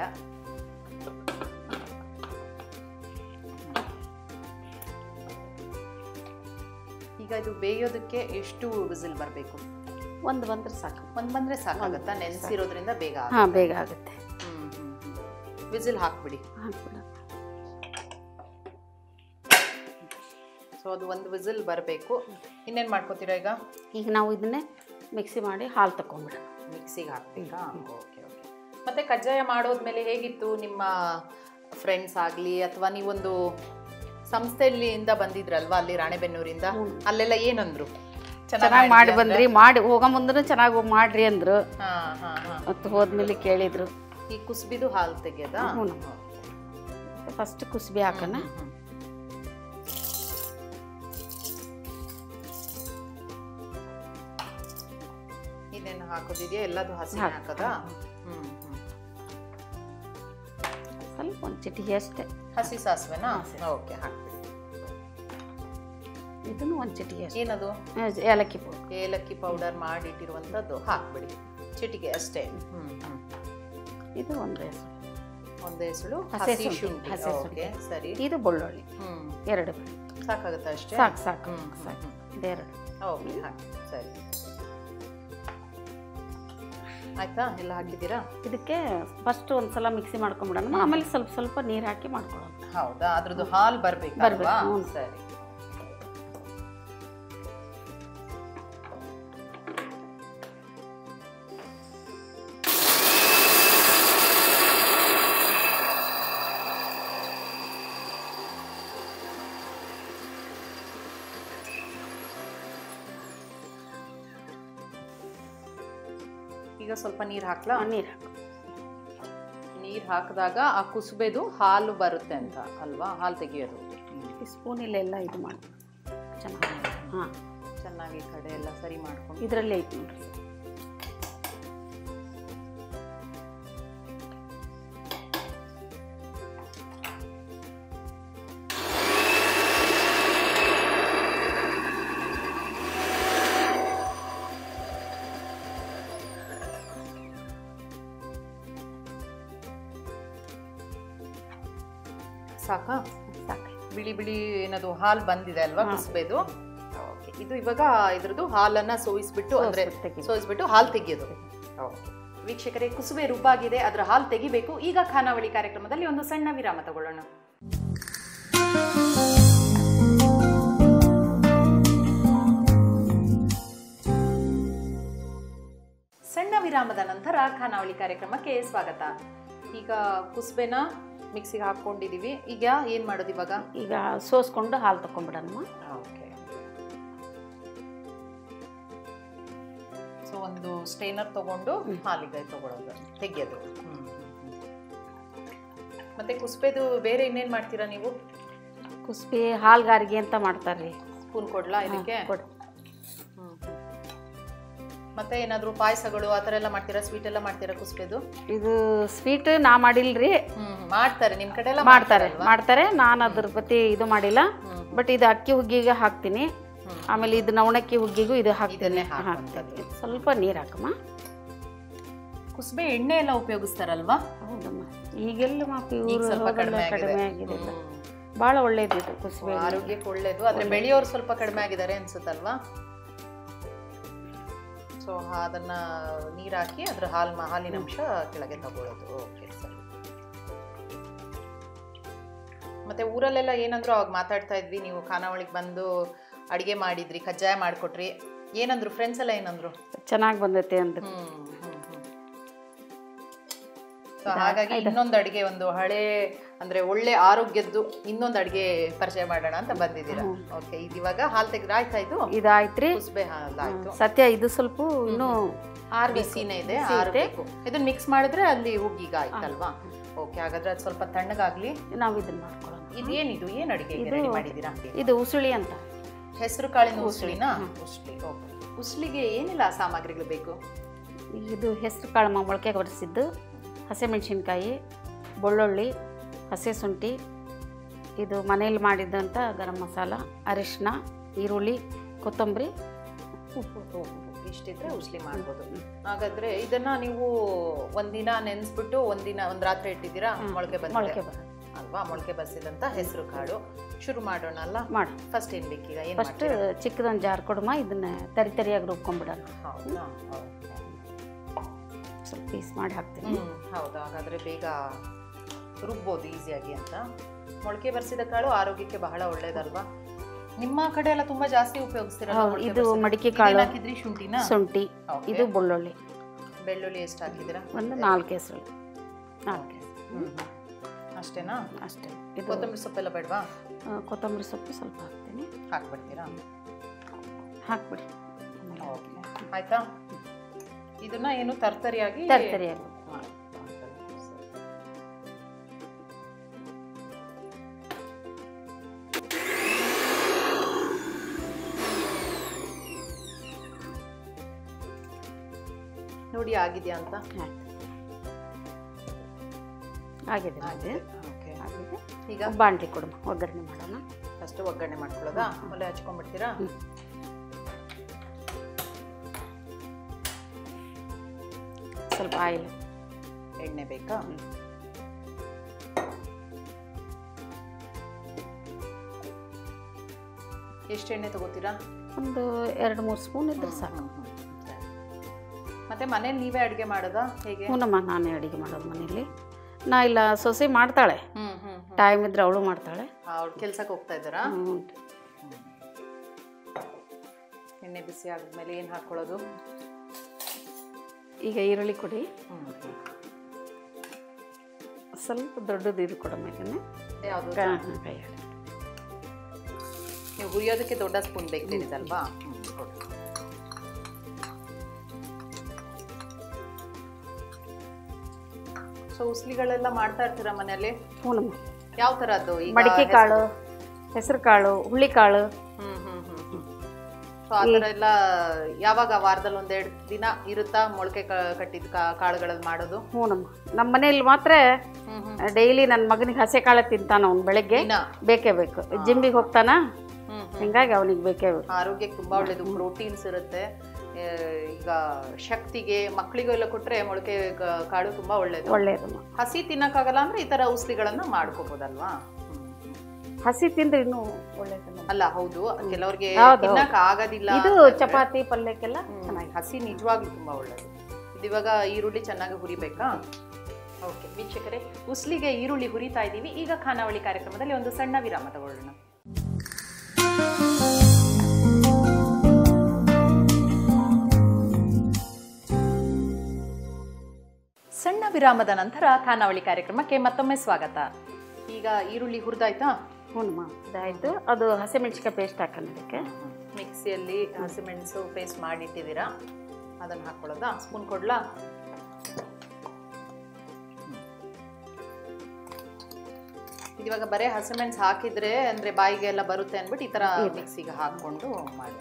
ಈಗ ಇದು ಬೇಯೋದಕ್ಕೆ ಎಷ್ಟು ವಿಸಿಲ್ ಬರಬೇಕು ಒಂದು ಬಂದ್ರೆ ಸಾಕು ಒಂದ್ ಬಂದ್ರೆ ಸಾಕಾಗತ್ತಾ ನೆನೆಸಿರೋದ್ರಿಂದ ಬೇಗ ಹಾಂ ಬೇಗ ಆಗುತ್ತೆ ವಿಸಿಲ್ ಹಾಕ್ಬಿಡಿ ಹಾಕ್ಬಿಡ ಸೊ ಅದು ಒಂದು ವಿಸಿಲ್ ಬರಬೇಕು ಇನ್ನೇನ್ ಮಾಡ್ಕೋತೀರಾ ಈಗ ಈಗ ನಾವು ಇದನ್ನೇ ಮಿಕ್ಸಿ ಮಾಡಿ ಹಾಲು ತಗೊಂಡ್ಬಿಡೋಣ ಮಿಕ್ಸಿಗೆ ಹಾಕ್ಬೇಕಾ ಓಕೆ ಓಕೆ ಮತ್ತೆ ಕಜ್ಜಾಯ ಮಾಡೋದ್ಮೇಲೆ ಹೇಗಿತ್ತು ನಿಮ್ಮ ಫ್ರೆಂಡ್ಸ್ ಆಗಲಿ ಅಥವಾ ನೀವೊಂದು ಸಂಸ್ಥೆಯಲ್ಲಿಂದ ಬಂದಿದ್ರಲ್ವಾ ಅಲ್ಲಿ ರಾಣೆಬೆನ್ನೂರಿಂದ ಅಲ್ಲೆಲ್ಲ ಏನಂದ್ರು ಚೆನ್ನಾಗಿ ಮಾಡಿ ಬಂದ್ರಿ ಮಾಡಿ ಹೋಗೋ ಮುಂದೂ ಚೆನ್ನಾಗಿ ಮಾಡ್ರಿ ಅಂದ್ರು ಹಾ ಹಾ ಹಾ ಮತ್ತು ಹೋದ್ಮೇಲೆ ಕೇಳಿದ್ರು ಈ ಕುಸ್ಬಿದು ಹಾಲು ತೆಗೆಯೋದಾ ಹ್ಞೂ ಫಸ್ಟ್ ಕುಸುಬಿ ಹಾಕೋಣ ಹ್ಮ್. ಇನ್ನೇನು ಹಾಕೋದಿದೆಯಾ ಎಲ್ಲದು ಹಸಿ ಹಾಕ್- ಹಾಕೋದಾ ಹ್ಮ್ ಹ್ಮ್ ಸ್ವಲ್ಪ ಒಂದು ಚಿಟಿಗೆ ಅಷ್ಟೇ ಹಸಿ ಸಾಸಿವೆನಾ ಓಕೆ ಹಾಕ್ಬಿಡಿ ಇದನ್ನು ಒಂದು ಚಿಟಿಗೆ ಅಷ್ಟೇ ಏನದು ಆ, ಏಲಕ್ಕಿ ಪೌಡ್ರ್ ಏಲಕ್ಕಿ ಪೌಡರ್ ಮಾಡಿಟ್ಟಿರುವಂಥದ್ದು ಹಾಕ್ಬಿಡಿ ಚಿಟಿಕೆ ಅಷ್ಟೇ ಹ್ಮ್ ಹ್ಮ್ ಇದು ಒಂದು ಹೆಸರು ಒಂದೇ ಸುಳು ಹಸಿ ಹಸಿ ಶುಂಠಿ, ಶುಂಠಿ ಹಸಿ ಓಕೆ ಶುಂಠಿ. ಸರಿ ಇದು ಬೆಳ್ಳುಳ್ಳಿ ಹ್ಮ್ ಎರಡು ಬೇಳೆ. ಸಾಕಾಗುತ್ತಾ ಅಷ್ಟೇ ಸಾಕು ಸಾಕು ಹ್ಮ್ ಸಾಕು ಹ್ಮ್ ಇದೆರಡು ಓಕೆ ಹಾಕಿ ಸರಿ ಆಯ್ತಾ ಎಲ್ಲ ಹಾಕಿದ್ದೀರಾ ಇದಕ್ಕೆ ಫಸ್ಟ್ ಒಂದ್ಸಲ ಮಿಕ್ಸಿ ಮಾಡ್ಕೊಂಡ್ಬಿಡೋಣ ಆಮೇಲೆ ಸ್ವಲ್ಪ ಸ್ವಲ್ಪ ನೀರು ಹಾಕಿ ಮಾಡ್ಕೊಳ್ಳೋಣ ಹೌದಾ ಅದ್ರದ್ದು ಹಾಲು ಬರ್ಬೇಕು ಬರ್ಬೇಕು, ಹ್ಞೂ. ಸರಿ ಈಗ ಸ್ವಲ್ಪ ನೀರು ಹಾಕ್ಲಾ ನೀರು ಹಾಕು ನೀರು ಹಾಕಿದಾಗ ಆ ಕುಸುಬೆದು ಹಾಲು ಬರುತ್ತೆ ಅಂತ ಅಲ್ವಾ ಹಾಲು ತೆಗಿಯೋದು ಈ ಸ್ಪೂನಿಲೆಲ್ಲ ಇದು ಮಾಡಿ ಚೆನ್ನಾಗಿ ಹಾಂ ಚೆನ್ನಾಗಿ ಈ ಕಡೆ ಎಲ್ಲ ಸರಿ ಮಾಡ್ಕೊಂಡು ಇದರಲ್ಲೇ ಐತೆ ನೋಡ್ರಿ ಸಾಕಾ ಸಾಕಾಯ್ತು ಬಿಳಿ ಬಿಳಿ ಏನದು ಹಾಲು ಬಂದಿದೆ ಅಲ್ವಾ ಕುಸ್ಬೆದು ಓಕೆ ಇದು ಇವಾಗ ಇದ್ರದ್ದು ಹಾಲನ್ನ ಸೋಯಿಸ್ಬಿಟ್ಟು ಅಂದ್ರೆ ಸೋಸ್ಬಿಟ್ಟು ತೆಗಿಬೇಕು. ಸೋಯಿಸ್ಬಿಟ್ಟು ಹಾಲು ತೆಗಿಯೋದು ಓಕೆ ವೀಕ್ಷಕರೇ ಕುಸುಬೆ ರುಬ್ಬಾಗಿದೆ ಅದರ ಹಾಲು ತೆಗಿಬೇಕು ಈಗ ಖಾನಾವಳಿ ಕಾರ್ಯಕ್ರಮದಲ್ಲಿ ಒಂದು ಸಣ್ಣ ವಿರಾಮ ತಗೊಳ್ಳೋಣ ಸಣ್ಣ ವಿರಾಮದ ನಂತರ ಖಾನಾವಳಿ ಕಾರ್ಯಕ್ರಮಕ್ಕೆ ಸ್ವಾಗತ ಈಗ ಕುಸುಬೆನ ಮಿಕ್ಸಿಗೆ ಹಾಕೊಂಡಿದೀವಿ ಈಗ ಏನ್ ಮಾಡೋದು ಇವಾಗ ಈಗ ಸೋಸ್ಕೊಂಡು ಹಾಲು ತಗೊಂಡ್ಬಿಡೋಣ ಓಕೆ ಸೊ ಒಂದು ಸ್ಟೇನರ್ ತಗೊಂಡು ಹಾಲಿಗೆ ತಗೊಳ್ಳೋದು ತೆಗಿಯೋದು ಹ್ಮ್, ಹ್ಮ್, ಹ್ಮ್. ಮತ್ತೆ ಕುಸ್ಬೆದು ಬೇರೆ ಇನ್ನೇನ್ ಮಾಡ್ತೀರಾ ನೀವು ಕುಸ್ಬಿ ಹಾಲ್ಗಾರಿಗೆ ಅಂತ ಮಾಡ್ತಾರೆ ರೀ ಸ್ಪೂನ್ ಕೊಡ್ಲಾ ಇದಕ್ಕೆ ಕೊಡಿ ಹ್ಮ್, ಹ್ಮ್. ಮತ್ತೆ ಏನಾದ್ರು ಪಾಯಸಗಳು ಆ ಥರ ಎಲ್ಲ ಮಾಡ್ತೀರಾ ಸ್ವೀಟ್ ಎಲ್ಲ ಮಾಡ್ತೀರಾ ಕುಸ್ಬೆದು ಇದು ಸ್ವೀಟ್ ನಾ ಮಾಡಿಲ್ರಿ ಹ್ಮ್ ಮಾಡ್ತಾರೆ ನಿಮ್ ಕಡೆ ಎಲ್ಲ ಮಾಡ್ತಾರೆ ಮಾಡ್ತಾರಲ್ವಾ? ಮಾಡ್ತಾರೆ ನಾನು ಅದ್ರ ಬತ್ತಿ ಇದು ಮಾಡಿಲ್ಲ ಹ್ಮ್. ಬಟ್ ಇದು ಅಕ್ಕಿ ಹುಗ್ಗಿಗೆ ಹಾಕ್ತೀನಿ ಹ್ಮ್. ಆಮೇಲೆ ಇದು ನವಣಕ್ಕಿ ಹುಗ್ಗಿಗೂ ಇದು ಹಾಕ್ತೀನಿ ಇದನ್ನೇ ಹಾಕುವಂಥದ್ದು. ಹಾಕ್ತೀನಿ ಸ್ವಲ್ಪ ನೀರು ಹಾಕಮ್ಮ ಕುಸ್ಬೆ ಎಣ್ಣೆ ಎಲ್ಲ ಉಪಯೋಗಿಸ್ತಾರಲ್ವಾ ಹೌದಮ್ಮ ಈಗೆಲ್ಲ ಮಾ ಈಗ ಪ್ಯೂರ್ ಸ್ವಲ್ಪ ಕಡಿಮೆ ಆಗಿದೆ ಕಡಿಮೆ ಆಗಿದೆ ಹ್ಮ್. ಭಾಳ ಒಳ್ಳೇದು ಇದು ಕುಸುಬೆ ಆರೋಗ್ಯಕ್ಕೆ ಒಳ್ಳೇದು ಆದ್ರೆ ಬೆಳೆಯೋರು ಸ್ವಲ್ಪ ಕಡಿಮೆ ಆಗಿದ್ದಾರೆ ಅನ್ಸುತ್ತಲ್ವಾ ಸೊ ಅದನ್ನ ನೀರ್ ಹಾಕಿ ಅದ್ರ ಹಾಲ್ ಹಾಲಿನ ಅಂಶ ಕೆಳಗೆ ತಗೊಳ್ಳೋದು ಓಕೆ ಸರಿ ಮತ್ತೆ ಊರಲ್ಲೆಲ್ಲ ಏನಂದ್ರು ಅವಾಗ ಮಾತಾಡ್ತಾ ಇದ್ವಿ ನೀವು ಖಾನಾವಳಿಗೆ ಬಂದು ಅಡಿಗೆ ಮಾಡಿದ್ರಿ ಕಜ್ಜಾಯ ಮಾಡ್ಕೊಟ್ರಿ ಏನಂದ್ರು ಫ್ರೆಂಡ್ಸ್ ಎಲ್ಲ ಏನಂದ್ರು ಚೆನ್ನಾಗಿ ಬಂದೈತೆ ಅಂತ ಹ್ಮ್ ಹ್ಮ್ ಹ್ಮ್ ಸೊ ಹಾಗಾಗಿ ಇನ್ನೊಂದು ಅಡಿಗೆ ಒಂದು ಹಳೆ ಅಂದ್ರೆ ಒಳ್ಳೆ ಆರೋಗ್ಯದ್ದು ಇನ್ನೊಂದು ಅಡಿಗೆ ಪರಿಚಯ ಮಾಡೋಣ ಅಂತ ಬಂದಿದ್ದೀರಾ ಓಕೆ ಇದು ಇವಾಗ ಹಾಲು ತೆಗೆದ್ರೆ ಆಯ್ತಾ ಇದು ಇದಾಯ್ತ್ರಿ ಕುಸ್ಬೆ ಹಾಲಾಯ್ತು ಸತ್ಯ ಇದು ಸ್ವಲ್ಪ ಇನ್ನೂ ಬಿಸಿನೇ ಇದೆ ಆರ್ಬೇಕು ಇದನ್ನ ಮಿಕ್ಸ್ ಮಾಡಿದ್ರೆ ಅಲ್ಲಿ ಹುಗ್ಗಿಗ ಆಯ್ತಲ್ವಾ ಓಕೆ ಹಾಗಾದ್ರೆ ಅದು ಸ್ವಲ್ಪ ತಣ್ಣಗಾಗ್ಲಿ ನಾವು ಇದನ್ನ ಮಾಡ್ಕೊಳ್ಳೋಣ ಇದೇನಿದು ಏನ್ ಅಡಿಗೆ ರೆಡಿ ಮಾಡಿದ್ದೀರಾ ಇದು ಉಸುಳಿ ಅಂತ ಹೆಸರು ಕಾಳಿನ ಉಸ್ಲಿನ ಉಸ್ಲಿ ಓಕೆ ಉಸ್ಲಿಗೆ ಏನೆಲ್ಲ ಸಾಮಗ್ರಿಗಳು ಬೇಕು ಇದು ಹೆಸರು ಕಾಳು ಮೊಳಕೆ ಬಡಿಸಿದ್ದು ಹಸಿಮೆಣಸಿನ್ಕಾಯಿ ಬೆಳ್ಳುಳ್ಳಿ ಹಸಿ ಶುಂಠಿ ಇದು ಮನೇಲಿ ಮಾಡಿದ್ದಂಥ ಗರಂ ಮಸಾಲ ಅರಿಶಿನ ಈರುಳ್ಳಿ ಕೊತ್ತಂಬರಿ ಉಪ್ಪು ಇಷ್ಟಿದ್ರೆ ಉಸ್ಲಿ ಮಾಡ್ಬೋದು ಹಾಗಾದ್ರೆ ಇದನ್ನ ನೀವು ಒಂದಿನ ನೆನೆಸ್ಬಿಟ್ಟು ಒಂದಿನ ಒಂದ್ ರಾತ್ರಿ ಇಟ್ಟಿದ್ದೀರಾ ಮೊಳಕೆ ಮೊಳಕೆ ಬಂದಿದೆ ಬರೋದು ಅಲ್ವಾ ಮೊಳಕೆ ಬರ್ಸಿದಂತ ಹೆಸರು ಕಾಳು ಶುರು ಮಾಡೋಣ ಅಲ್ಲ ಮಾಡಿ ಫಸ್ಟ್ ಏನ್ ಬೇಕೀಗ ಏನ್ ಫಸ್ಟ್ ಚಿಕ್ಕದೊಂದು ಜಾರ್ ಕೊಡಮ ಇದನ್ನ ತರಿ ತರಿಯಾಗಿ ರುಬ್ಕೊಂಡ್ಬಿಡೋಣ ಹೌದಾ ಸ್ವಲ್ಪ ಪೀಸ್ ಮಾಡಿ ಹಾಕ್ತೀನಿ ಹ್ಮ್ ಹೌದಾ ಹಾಗಾದ್ರೆ ಬೇಗ ರುಬ್ಬೋದು ಈಸಿಯಾಗಿ ಅಂತ ಮೊಳಕೆ ಬರ್ಸಿದ ಕಾಳು ಆರೋಗ್ಯಕ್ಕೆ ಬಹಳ ಒಳ್ಳೇದಲ್ವಾ ನಿಮ್ಮ ಕಡೆ ಎಲ್ಲ ತುಂಬಾ ಜಾಸ್ತಿ ಉಪಯೋಗಿಸ್ತೀರಲ್ಲ ಹೌದು, ಮೊಳಕೆ ಇದು ಬರ್ಸಿದ್ದು? ಮಡಿಕೆ ಇದೇನ್ ಕಾಳು. ಹಾಕಿದ್ರಿ ಶುಂಠಿನ ಶುಂಠಿ Okay. ಇದು ಬೆಳ್ಳುಳ್ಳಿ ಬೆಳ್ಳುಳ್ಳಿ ಎಷ್ಟು ಹಾಕಿದ್ದೀರಾ ಒಂದು ನಾಲ್ಕು ಹೆಸರು ನಾಲ್ಕು ಹ್ಮ್ ಹ್ಮ್. ಅಷ್ಟೇನಾ ಅಷ್ಟೇ ಇದು ಕೊತ್ತಂಬರಿ ಸೊಪ್ಪೆಲ್ಲ ಬೇಡವಾ ಆ, ಕೊತ್ತಂಬರಿ ಸೊಪ್ಪು ಸ್ವಲ್ಪ ಹಾಕ್ತೀನಿ ಹಾಕ್ಬಿಡ್ತೀರಾ ಹಾಕ್ಬಿಡಿ ಓಕೆ ಆಯ್ತಾ ಇದನ್ನ ಏನು ತರ್ತರಿಯಾಗಿ ತರಿ ತರಿಯಾಗಿ ಮಾಡಿ. ಸರಿ. ನೋಡಿ ಆಗಿದೆಯಾ ಅಂತ ಆಯ್ತು. ಆಗಿದೆ ಆಗಿದೆ ಆಗಿದೆ ಓಕೆ ಆಗಿದೆ ಈಗ ಬಾಂಡ್ಲಿ ಕೊಡಮ್ಮ ಒಗ್ಗರಣೆ ಮಾಡೋಣ ಫಸ್ಟ್ ಒಗ್ಗರಣೆ ಮಾಡ್ಕೊಳ್ಳೋದಾ ಒಲೆ ಹಚ್ಕೊಂಡ್ಬಿಡ್ತೀರಾ ಸ್ವಲ್ಪ ಆಯಿಲ್ ಎಣ್ಣೆ ಬೇಕಾ ಎಷ್ಟು ಎಣ್ಣೆ ತಗೋತೀರಾ ಒಂದು ಎರಡು ಮೂರು ಸ್ಪೂನ್ ಇದ್ರೆ ಸಾಕು ಮತ್ತೆ ಮನೇಲಿ ನೀವೇ ಅಡುಗೆ ಮಾಡೋದಾ ಹೇಗೆ ಹ್ಞೂನಮ್ಮ ನಾನೇ ಅಡುಗೆ ಮಾಡೋದು ಮನೇಲಿ ನಾ ಇಲ್ಲ ಸೊಸೆ ಮಾಡ್ತಾಳೆ ಹ್ಮ್ ಹ್ಮ್ ಟೈಮ್ ಇದ್ರೆ ಅವಳು ಮಾಡ್ತಾಳೆ ಅವ್ರು ಕೆಲ್ಸಕ್ಕೆ ಹೋಗ್ತಾ ಇದ್ದಾರಾ ಹ್ಞೂ ಎಣ್ಣೆ ಬಿಸಿ ಆದ್ಮೇಲೆ ಏನು ಹಾಕೊಳ್ಳೋದು ಈಗ ಈರುಳ್ಳಿ ಕೊಡಿ ಹ್ಮ್ ಸ್ವಲ್ಪ ದೊಡ್ಡದು ಇದು ಕೊಡಮ್ಮ ಇದನ್ನು ಯಾವುದು ಕೈ ಹಾಕಿ. ನೀವು ಹುರಿಯೋದಕ್ಕೆ ದೊಡ್ಡ ಸ್ಪೂನ್ ಬೇಕಿದ್ದಲ್ವಾ ಸೊ ಉಸ್ಲಿಗಳೆಲ್ಲ ಮಾಡ್ತಾ ಇರ್ತೀರಾ ಮನೆಯಲ್ಲಿ ಹ್ಞೂನಮ್ಮ ಯಾವ ಥರದ್ದು ಈಗ ಮಡಿಕೆ ಕಾಳು ಹೆಸರು ಕಾಳು ಹುಳ್ಳಿ ಕಾಳು ಹ್ಮ್ ಹ್ಮ್ ಹ್ಮ್ ಹ್ಮ್ ಸೊ ಆ ಥರ ಎಲ್ಲ ಯಾವಾಗ ವಾರದಲ್ಲಿ ಒಂದೆರಡು ದಿನ ಇರುತ್ತಾ ಮೊಳಕೆ ಕ- ಕಟ್ಟಿದ ಕಾ- ಕಾಳುಗಳಲ್ಲಿ ಮಾಡೋದು ಹ್ಞೂನಮ್ಮ ನಮ್ಮ ಮನೇಲಿ ಮಾತ್ರ ಹ್ಮ್ ಹ್ಮ್ ಡೈಲಿ ನನ್ನ ಮಗನಿಗೆ ಹಸೆ ಕಾಳು ತಿಂತಾನ ಅವ್ನು ಬೆಳಗ್ಗೆ ದಿನ ಬೇಕೇ ಬೇಕು ಜಿಮ್ಮಿಗೆ ಹೋಗ್ತಾನ ಹ್ಮ್ ಹಿಂಗಾಗಿ ಅವನಿಗೆ ಬೇಕೇ ಬೇಕು ಆರೋಗ್ಯಕ್ಕೆ ತುಂಬಾ ಒಳ್ಳೇದು ಪ್ರೋಟೀನ್ಸ್ ಇರುತ್ತೆ ಆ, ಈಗ ಶಕ್ತಿಗೆ ಮಕ್ಕಳಿಗೂ ಎಲ್ಲ ಕೊಟ್ರೆ ಮೊಳಕೆ ಕ- ಕಾಳು ತುಂಬಾ ಒಳ್ಳೇದು ಒಳ್ಳೆಯದಮ್ಮ ಹಸಿ ತಿನ್ನಕ್ಕಾಗಲ್ಲ ಅಂದ್ರೆ ಈ ತರ ಔಷಧಿಗಳನ್ನ ಮಾಡ್ಕೋಬಹುದಲ್ವಾ ಹಸಿ ತಿಂದ್ರೆ ಇನ್ನೂ ಒಳ್ಳೇದಲ್ಲ ಅಲ್ಲ ಹೌದು ಕೆಲವ್ರಿಗೆ ಹೌದು. ತಿನ್ನಕ್ ಆಗೋದಿಲ್ಲ ಇದು ಅಂತಂದ್ರೆ, ಚಪಾತಿ ಪಲ್ಯಕ್ಕೆಲ್ಲ ಹ್ಮ್, ಚೆನ್ನಾಗಿ ಹಸಿ ನಿಜವಾಗ್ಲೂ ತುಂಬಾ ಒಳ್ಳೇದು ಇದು ಇವಾಗ ಈರುಳ್ಳಿ ಚೆನ್ನಾಗಿ ಹುರಿಬೇಕಾ ಓಕೆ ವೀಕ್ಷಕರೇ ಉಸ್ಲಿಗೆ ಈರುಳ್ಳಿ ಹುರಿತಾ ಇದ್ದೀವಿ ಈಗ ಖಾನಾವಳಿ ಕಾರ್ಯಕ್ರಮದಲ್ಲಿ ಒಂದು ಸಣ್ಣ ವಿರಾಮ ತಗೊಳ್ಳೋಣ ಸಣ್ಣ ವಿರಾಮದ ನಂತರ ಖಾನಾವಳಿ ಕಾರ್ಯಕ್ರಮಕ್ಕೆ ಮತ್ತೊಮ್ಮೆ ಸ್ವಾಗತ ಈಗ ಈರುಳ್ಳಿ ಹುರಿದಾಯ್ತಾ ಹ್ಞೂ ಇದಾಯಿತು ಅದು ಹಸಿಮೆಣ್ಸಿಕಾಯಿ ಪೇಸ್ಟ್ ಹಾಕೋಣ ಅದಕ್ಕೆ ಮಿಕ್ಸಿಯಲ್ಲಿ ಹಸಿಮೆಣಸು ಪೇಸ್ಟ್ ಮಾಡಿಟ್ಟಿದ್ದೀರಾ ಅದನ್ನು ಹಾಕೊಳ್ಳೋದಾ ಸ್ಪೂನ್ ಕೊಡ್ಲಾ ಇವಾಗ ಬರೇ ಹಸಿಮೆಣಸು ಹಾಕಿದ್ರೆ ಅಂದ್ರೆ ಬಾಯಿಗೆ ಎಲ್ಲ ಬರುತ್ತೆ ಅಂದ್ಬಿಟ್ಟು ಈ ತರ ಮಿಕ್ಸಿಗೆ ಹಾಕೊಂಡು ಮಾಡಿ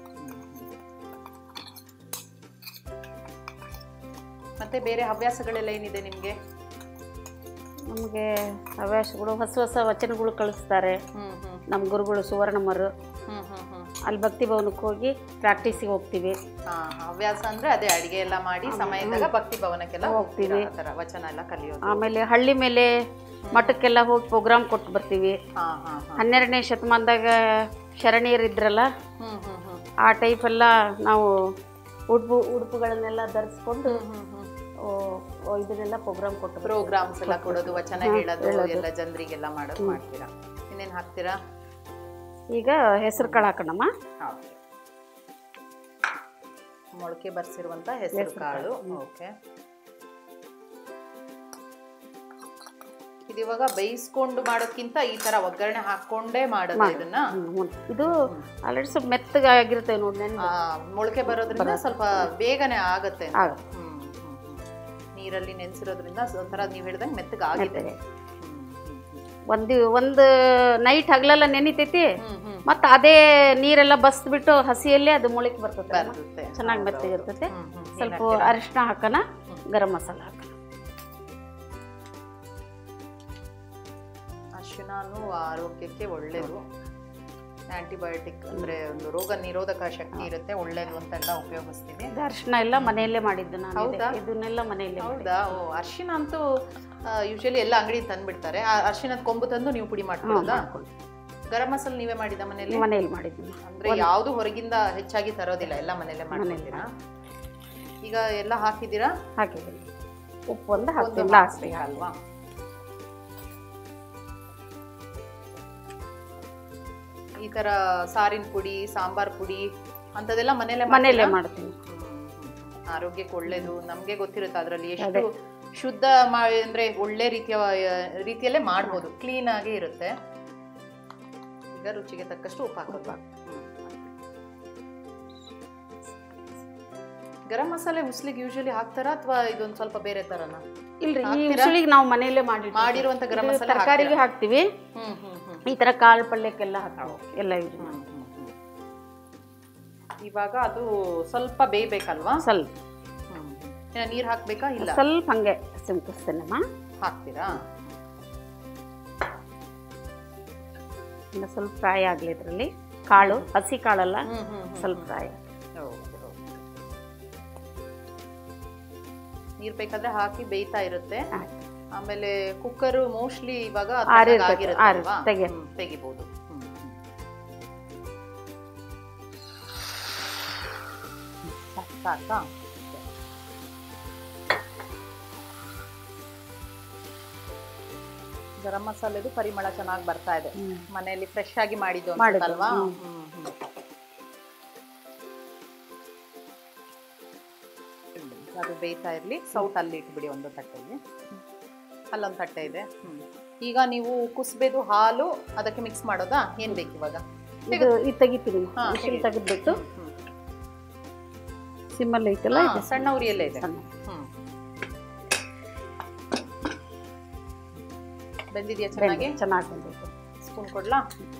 ಮತ್ತೆ ಬೇರೆ ಹವ್ಯಾಸಗಳೆಲ್ಲ ಏನಿದೆ ನಿಮ್ಗೆ ನಮಗೆ ಹವ್ಯಾಸಗಳು ಹೊಸ ಹೊಸ ವಚನಗಳು ಕಳಿಸ್ತಾರೆ ಹ್ಮ್ ಹ್ಮ್ ನಮ್ಮ ಗುರುಗಳು ಸುವರ್ಣಮರು ಹ್ಮ್ ಹ್ಮ್ ಹ್ಮ್ ಅಲ್ಲಿ ಭಕ್ತಿ ಭವನಕ್ಕೆ ಹೋಗಿ ಪ್ರಾಕ್ಟೀಸಿಗೆ ಹೋಗ್ತೀವಿ ಹಾ, ಹವ್ಯಾಸ ಅಂದ್ರೆ ಅದೇ ಅಡಿಗೆ ಎಲ್ಲ ಮಾಡಿ ಸಮಯ ಇದ್ದಾಗ ಭಕ್ತಿ ಭವನಕ್ಕೆಲ್ಲ ಹೋಗ್ತೀವಿ. ಹೋಗ್ತೀರಾ? ಆ ಥರ ವಚನ ಎಲ್ಲ ಕಲಿಯೋದು ಆಮೇಲೆ ಹಳ್ಳಿ ಮೇಲೆ ಮಠಕ್ಕೆಲ್ಲ ಹೋಗಿ ಪ್ರೋಗ್ರಾಮ್ ಕೊಟ್ಟು ಬರ್ತೀವಿ ಹಾ ಹಾ ಹಾ ಹನ್ನೆರಡನೇ ಶತಮಾನದಾಗ ಶರಣೀಯರು ಇದ್ರಲ್ಲ ಹ್ಮ್ ಹ್ಮ್ ಹ್ಮ್ ಆ ಟೈಪೆಲ್ಲ ನಾವು ಉಡುಪು ಉಡುಪುಗಳನ್ನೆಲ್ಲ ಧರಿಸ್ಕೊಂಡು ಹ್ಮ್ ಹ್ಮ್ ಓ, ಓ, ಇದನ್ನೆಲ್ಲ ಪ್ರೋಗ್ರಾಮ್ ಕೊಟ್ಟು ಬರ್ತೀವಿ. ಪ್ರೋಗ್ರಾಮ್ಸ್ ಎಲ್ಲ ಕೊಡೋದು ವಚನ ಹೇಳೋದು ಎಲ್ಲ ಜನರಿಗೆಲ್ಲ ಮಾಡೋದು ಮಾಡ್ತೀರಾ ಇನ್ನೇನ್ ಹಾಕ್ತೀರಾ ಈಗ ಹೆಸರು ಕಾಳು ಹಾಕೋಣಮ್ಮ ಓಕೆ ಮೊಳಕೆ ಬರ್ಸಿರುವಂತ ಹೆಸರು ಕಾಳು ಓಕೆ ಇದು ಇವಾಗ ಬೇಯಿಸ್ಕೊಂಡು ಮಾಡೋದ್ಕಿಂತ ಈ ತರ ಒಗ್ಗರಣೆ ಹಾಕೊಂಡೇ ಮಾಡೋದು ಇದನ್ನ ಹ್ಮ್, ಹ್ಞೂ. ಇದು ಆಲ್ರೆಡಿ ಸ್ವಲ್ಪ ಮೆತ್ತಗಾಗಿರುತ್ತೆ ನೋಡಿ ನೆನ್ನೆ ಆ, ಮೊಳಕೆ ಬರೋದ್ರಿಂದ ಸ್ವಲ್ಪ ಬೇಗನೆ ಆಗತ್ತೆ ಅಂತ. ಆಗುತ್ತೆ. ಹ್ಮ್, ಹ್ಮ್, ಹ್ಮ್. ನೀರಲ್ಲಿ ನೆನ್ಸಿರೋದ್ರಿಂದ ಒಂಥರ ನೀವ್ ಹೇಳ್ದಂಗೆ ಮೆತ್ತಗಾಗಿದೆ ಮೆತ್ತಗೆ. ಒಂದು ಒಂದು ನೈಟ್ ಹಗಲೆಲ್ಲ ನೆನಿತೈತಿ ಹ್ಮ್ ಹ್ಮ್ ಮತ್ತು ಅದೇ ನೀರೆಲ್ಲ ಬಸ್ಬಿಟ್ಟು ಹಸಿಯಲ್ಲೇ ಅದು ಮೊಳಕೆ ಬರ್ತದೆ ಬರುತ್ತೆ ಚೆನ್ನಾಗಿ ಮೆತ್ತಗಿರ್ತೈತೆ ಹ್ಮ್, ಹ್ಮ್. ಸ್ವಲ್ಪ ಅರಿಶಿನ ಹಾಕೋಣ ಗರಂ ಮಸಾಲ ಹಾಕೋಣ ಅರಿಶಿನಾನು ಆರೋಗ್ಯಕ್ಕೆ ಒಳ್ಳೇದು ಆಂಟಿಬಯೋಟಿಕ್ ಅಂದ್ರೆ ಒಂದು ರೋಗ ನಿರೋಧಕ ಶಕ್ತಿ ಇರುತ್ತೆ ಒಳ್ಳೇದು ಅಂತೆಲ್ಲ ಉಪಯೋಗಿಸ್ತೀವಿ ಇದು ಅರಿಶಿನ ಎಲ್ಲ ಮನೆಯಲ್ಲೇ ಮಾಡಿದ್ದು ನಾನು ಇದೆ. ಹೌದಾ? ಇದನ್ನೆಲ್ಲ ಮನೆಯಲ್ಲೇ ಮಾಡಿದ್ದು. ಹೌದಾ ಓ ಅರಿಶಿನ ಅಂತೂ ಯೂಶಲಿ ಎಲ್ಲ ಅಂಗಡಿ ತಂದ್ಬಿಡ್ತಾರೆ ಆ ಅರಿಶಿನದ ಕೊಂಬು ತಂದು ನೀವು ಪುಡಿ ಮಾಡ್ಕೊಳ್ಳೋದಾ ಮಾಡ್ಕೊಳ್ಳಿ. ಗರಂ ಮಸಾಲ ನೀವೇ ಮಾಡಿದ ಮನೇಲಿ ಮನೆಯಲ್ಲಿ ಮಾಡಿದ್ದು ಅಂದ್ರೆ ಯಾವುದು ಹೊರಗಿಂದ ಹೆಚ್ಚಾಗಿ ತರೋದಿಲ್ಲ ಎಲ್ಲ ಮನೇಲೆ ಮಾಡ್ಕೊಳ್ತೀರಾ ಈಗ ಎಲ್ಲ ಹಾಕಿದ್ದೀರಾ ಹಾಕಿದ್ದೀನಿ ಉಪ್ಪು ಒಂದು ಒಂದು ಹಾಕ್ತೀನಿ ಲಾಸ್ಟ್ ಹಾಕ್ಬೇಕಲ್ವಾ ಈ ತರ ಸಾರಿನ ಪುಡಿ ಸಾಂಬಾರ್ ಪುಡಿ ಅಂತದೆಲ್ಲ ಮನೇಲೆ ಮನೆಯಲ್ಲೇ ಮಾಡ್ತೀರಾ? ಮಾಡ್ತೀನಿ ಹ್ಮ್, ಹ್ಮ್, ಹ್ಮ್. ಆರೋಗ್ಯಕ್ಕೆ ಒಳ್ಳೇದು ನಮ್ಗೆ ಗೊತ್ತಿರುತ್ತೆ ಅದರಲ್ಲಿ ಎಷ್ಟು ಶುದ್ಧ ಮಾ- ಅಂದ್ರೆ ಒಳ್ಳೆ ರೀತಿಯ ರೀತಿಯಲ್ಲೇ ಮಾಡ್ಬೋದು ಕ್ಲೀನ್ ಆಗಿ ಇರುತ್ತೆ ಈಗ ರುಚಿಗೆ ತಕ್ಕಷ್ಟು ಉಪ್ಪು ಹಾಕೋದು ಹ್ಮ್. ಗರಂ ಮಸಾಲೆ ಉಸ್ಲಿಗೆ ಯೂಶಲಿ ಹಾಕ್ತಾರಾ ಅಥವಾ ಇದೊಂದು ಸ್ವಲ್ಪ ಬೇರೆ ತರನ ಇಲ್ರಿ ಈ ಹಾಕ್ತೀರಾ? ಉಸುಳಿಗೆ ನಾವು ಮನೆಯಲ್ಲೇ ಮಾಡಿ ಮಾಡಿರುವಂತ ಗರಂ ಮಸಾಲೆ ತರಕಾರಿಗೆ ಹಾಕ್ತಿವಿ ಹ್ಮ್ ಹ್ಮ್ ಹ್ಮ್ ಈ ತರ ಕಾಳು ಪಲ್ಯಕ್ಕೆಲ್ಲ ಹಾಕ್ತೀವಿ ಎಲ್ಲ ಯೂಸ್ ಮಾಡಿ ಹ್ಮ್, ಹ್ಮ್, ಹ್ಮ್. ಇವಾಗ ಅದು ಸ್ವಲ್ಪ ಬೇಯ್ಬೇಕಲ್ವಾ ಸ್ವಲ್ಪ ಹ್ಮ್. ಇನ್ನ ನೀರ್ ಹಾಕ್ಬೇಕಾ ಇಲ್ಲ ಸ್ವಲ್ಪ ಹಂಗೆ ಸಿಂಪಿಸ್ತೇನಮ್ಮ ಹಾಕ್ತೀರಾ ಇನ್ನು ಸ್ವಲ್ಪ ಫ್ರೈ ಆಗಲಿ ಇದರಲ್ಲಿ ಕಾಳು ಹಸಿ ಕಾಳಲ್ಲ ಹ್ಮ್ ಹ್ಮ್ ಹ್ಮ್. ಸ್ವಲ್ಪ ಫ್ರೈ ಹೌದು, ಹೌದು. ನೀರ್ ಬೇಕಾದ್ರೆ ಹಾಕಿ ಬೇಯ್ತಾ ಇರುತ್ತೆ ಆಮೇಲೆ ಕುಕ್ಕರ್ ಮೋಸ್ಟ್ಲಿ ಇವಾಗ ಆರಿರ್ತದೆ, ಆಗಿರುತ್ತೆ ಆರಿ- ಅಲ್ವಾ? ತೆಗೆ. ಹ್ಮ್, ತೆಗಿಬೋದು ಹ್ಮ್, ಹ್ಮ್. ಸಾಕಾ ಗರಂ ಮಸಾಲೆದು ಪರಿಮಳ ಚೆನ್ನಾಗಿ ಬರ್ತಾ ಇದೆ ಹ್ಮ್. ಮನೆಯಲ್ಲಿ ಫ್ರೆಶ್ ಆಗಿ ಮಾಡಿದ್ದು ಮಾಡಿದ್ದು, ಅಲ್ವಾ ಹ್ಮ್. ಅದು ಬೇಯ್ತಾ ಇರ್ಲಿ ಸೌಟ್ ಅಲ್ಲಿ ಇಟ್ಬಿಡಿ ಒಂದು ತಟ್ಟೆಗೆ ಅಲ್ಲೊಂದು ತಟ್ಟೆ ಇದೆ ಹ್ಮ್. ಈಗ ನೀವು ಕುಸ್ಬೇದು ಹಾಲು ಅದಕ್ಕೆ ಮಿಕ್ಸ್ ಮಾಡೋದಾ ಏನ್ ಬೇಕು ಇವಾಗ ಇದು ಇದು ತೆಗಿತೀನಿ ಹಾ, ವಿಶಿಲ್ ತೆಗಿ. ತೆಗೆದ್ಬಿಟ್ಟು ಹ್ಮ್. ಸಿಮ್ಮಲ್ಲಿ ಐತಲ್ಲ ಹಾ, ಇದು ಸಣ್ಣ ಉರಿಯಲ್ಲೇ ಇದೆ ಸಣ್ಣ. ಹ್ಮ್ ಬೆಂದಿದ್ಯಾ ಚೆನ್ನಾಗಿ ಬೆಂದ- ಚೆನ್ನಾಗಿ ಬಂದಿದೆ ಸ್ಪೂನ್ ಕೊಡ್ಲಾ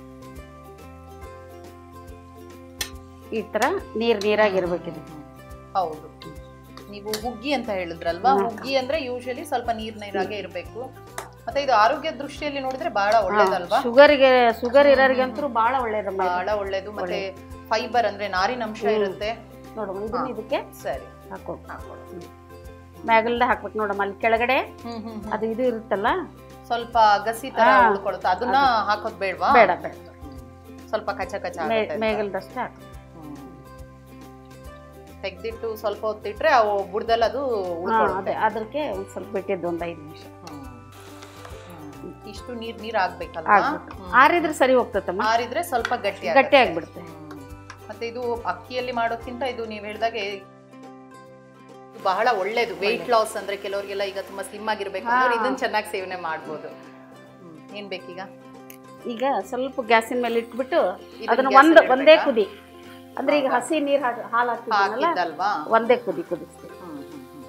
ಈ ಥರ ನೀರು ನೀರಾಗಿರ್ಬೇಕಿದೆ ಹೌದು ನೀವು ಹುಗ್ಗಿ ಅಂತ ಹೇಳಿದ್ರಲ್ವಾ ಹುಗ್ಗಿ ಅಂದ್ರೆ ಯೂಶಲಿ ಸ್ವಲ್ಪ ನೀರ್ ನೀರಾಗೆ ಇರಬೇಕು ಮತ್ತೆ ಇದು ಆರೋಗ್ಯ ದೃಷ್ಟಿಯಲ್ಲಿ ನೋಡಿದ್ರೆ ಬಹಳ ಒಳ್ಳೇದಲ್ವಾ ಶುಗರ್ಗೆ ಶುಗರ್ ಇರೋರಿಗಂತೂ ಭಾಳ ಒಳ್ಳೇದಮ್ಮ ಇದು. ಬಹಳ ಒಳ್ಳೇದು ಮತ್ತೆ ಫೈಬರ್ ಅಂದ್ರೆ ನಾರಿನಂಶ ಇರುತ್ತೆ ನೋಡಮ್ಮ ಇದನ್ನ ಇದಕ್ಕೆ ಸರಿ ಹಾಕೋ ಹಾಕೊಳ್ಳಿ ಮ್ಯಾಗಲ್ದ ಹಾಕ್ಬೇಕು ನೋಡಮ್ಮ ಅಲ್ಲಿ ಕೆಳಗಡೆ ಹ್ಮ್ ಹ್ಮ್ ಅದು ಇದು ಇರುತ್ತಲ್ಲ ಸ್ವಲ್ಪ ಗಸಿ ತರ ಹಾ. ಉಳ್ಕೊಳುತ್ತೆ ಅದನ್ನ ಹಾಕೋದ್ ಬೇಡವಾ ಬೇಡ ಬೇಡ ಸ್ವಲ್ಪ ಕಚ ಕಚ ಮೇ ಆಗುತ್ತೆ ಅಂತ. ಮೇಗಲ್ದಷ್ಟೇ ಹಾಕು ಹ್ಮ್. ತೆಗ್ದಿಟ್ಟು ಸ್ವಲ್ಪ ಹೊತ್ತಿಟ್ರೆ ಅವು ಬುಡದಲ್ಲಿ ಅದು ಹಾಂ ಉಳ್ಕೊಳ್ಳುತ್ತೆ ಅದೇ ಅದಕ್ಕೆ ಒಂದು ಸ್ವಲ್ಪ ಬಿಟ್ಟಿದ್ದು ಒಂದು ಐದು ನಿಮಿಷ ಹ್ಮ್. ಹ್ಮ್. ಇಷ್ಟು ನೀರ್ ನೀರ್ ಆಗ್ಬೇಕಲ್ವಾ ಆಗ್ಬೇಕು ಹ್ಮ್. ಆರಿದ್ರೆ ಸರಿ ಹೋಗ್ತತಮ್ಮ ಆರಿದ್ರೆ ಸ್ವಲ್ಪ ಗಟ್ಟಿ ಗಟ್ಟಿ ಆಗುತ್ತೆ. ಆಗ್ಬಿಡುತ್ತೆ ಹ್ಮ್. ಮತ್ತೆ ಇದು ಅಕ್ಕಿಯಲ್ಲಿ ಮಾಡೋದ್ಕಿಂತ ಇದು ನೀವು ಹೇಳಿದಾಗೆ ಇದು ಬಹಳ ಒಳ್ಳೇದು ವೆಯ್ಟ್ ಲಾಸ್ ಅಂದ್ರೆ ಕೆಲವರಿಗೆಲ್ಲ ಈಗ ತುಂಬಾ ಸ್ಲಿಮ್ ಆಗಿರ್ಬೇಕು ಅಂದ್ರೆ ಇದನ್ನ ಚೆನ್ನಾಗಿ ಸೇವನೆ ಮಾಡ್ಬೋದು ಹ್ಮ್. ಏನ್ ಬೇಕೀಗ ಈಗ ಸ್ವಲ್ಪ ಗ್ಯಾಸಿನ ಮೇಲೆ ಇಟ್ಬಿಟ್ಟು ಇದನ್ನ ಅದನ್ನ gas ಒಂದು ಅಲ್ಲಿ ಒಂದೇ ಇಡ್ಬೇಕಾ? ಕುದಿ ಅಂದ್ರೆ ಈಗ ಹಸಿ ನೀರು ಹಾಕಿ ಹಾಲು ಹಾಕ್ತಿದ್ದೀನಲ್ಲ ಹಾಕಿದ್ದಲ್ವಾ ಒಂದೇ ಕುದಿ ಕುದಿಸ್ತೀವಿ ಹ್ಮ್, ಹ್ಮ್, ಹ್ಮ್.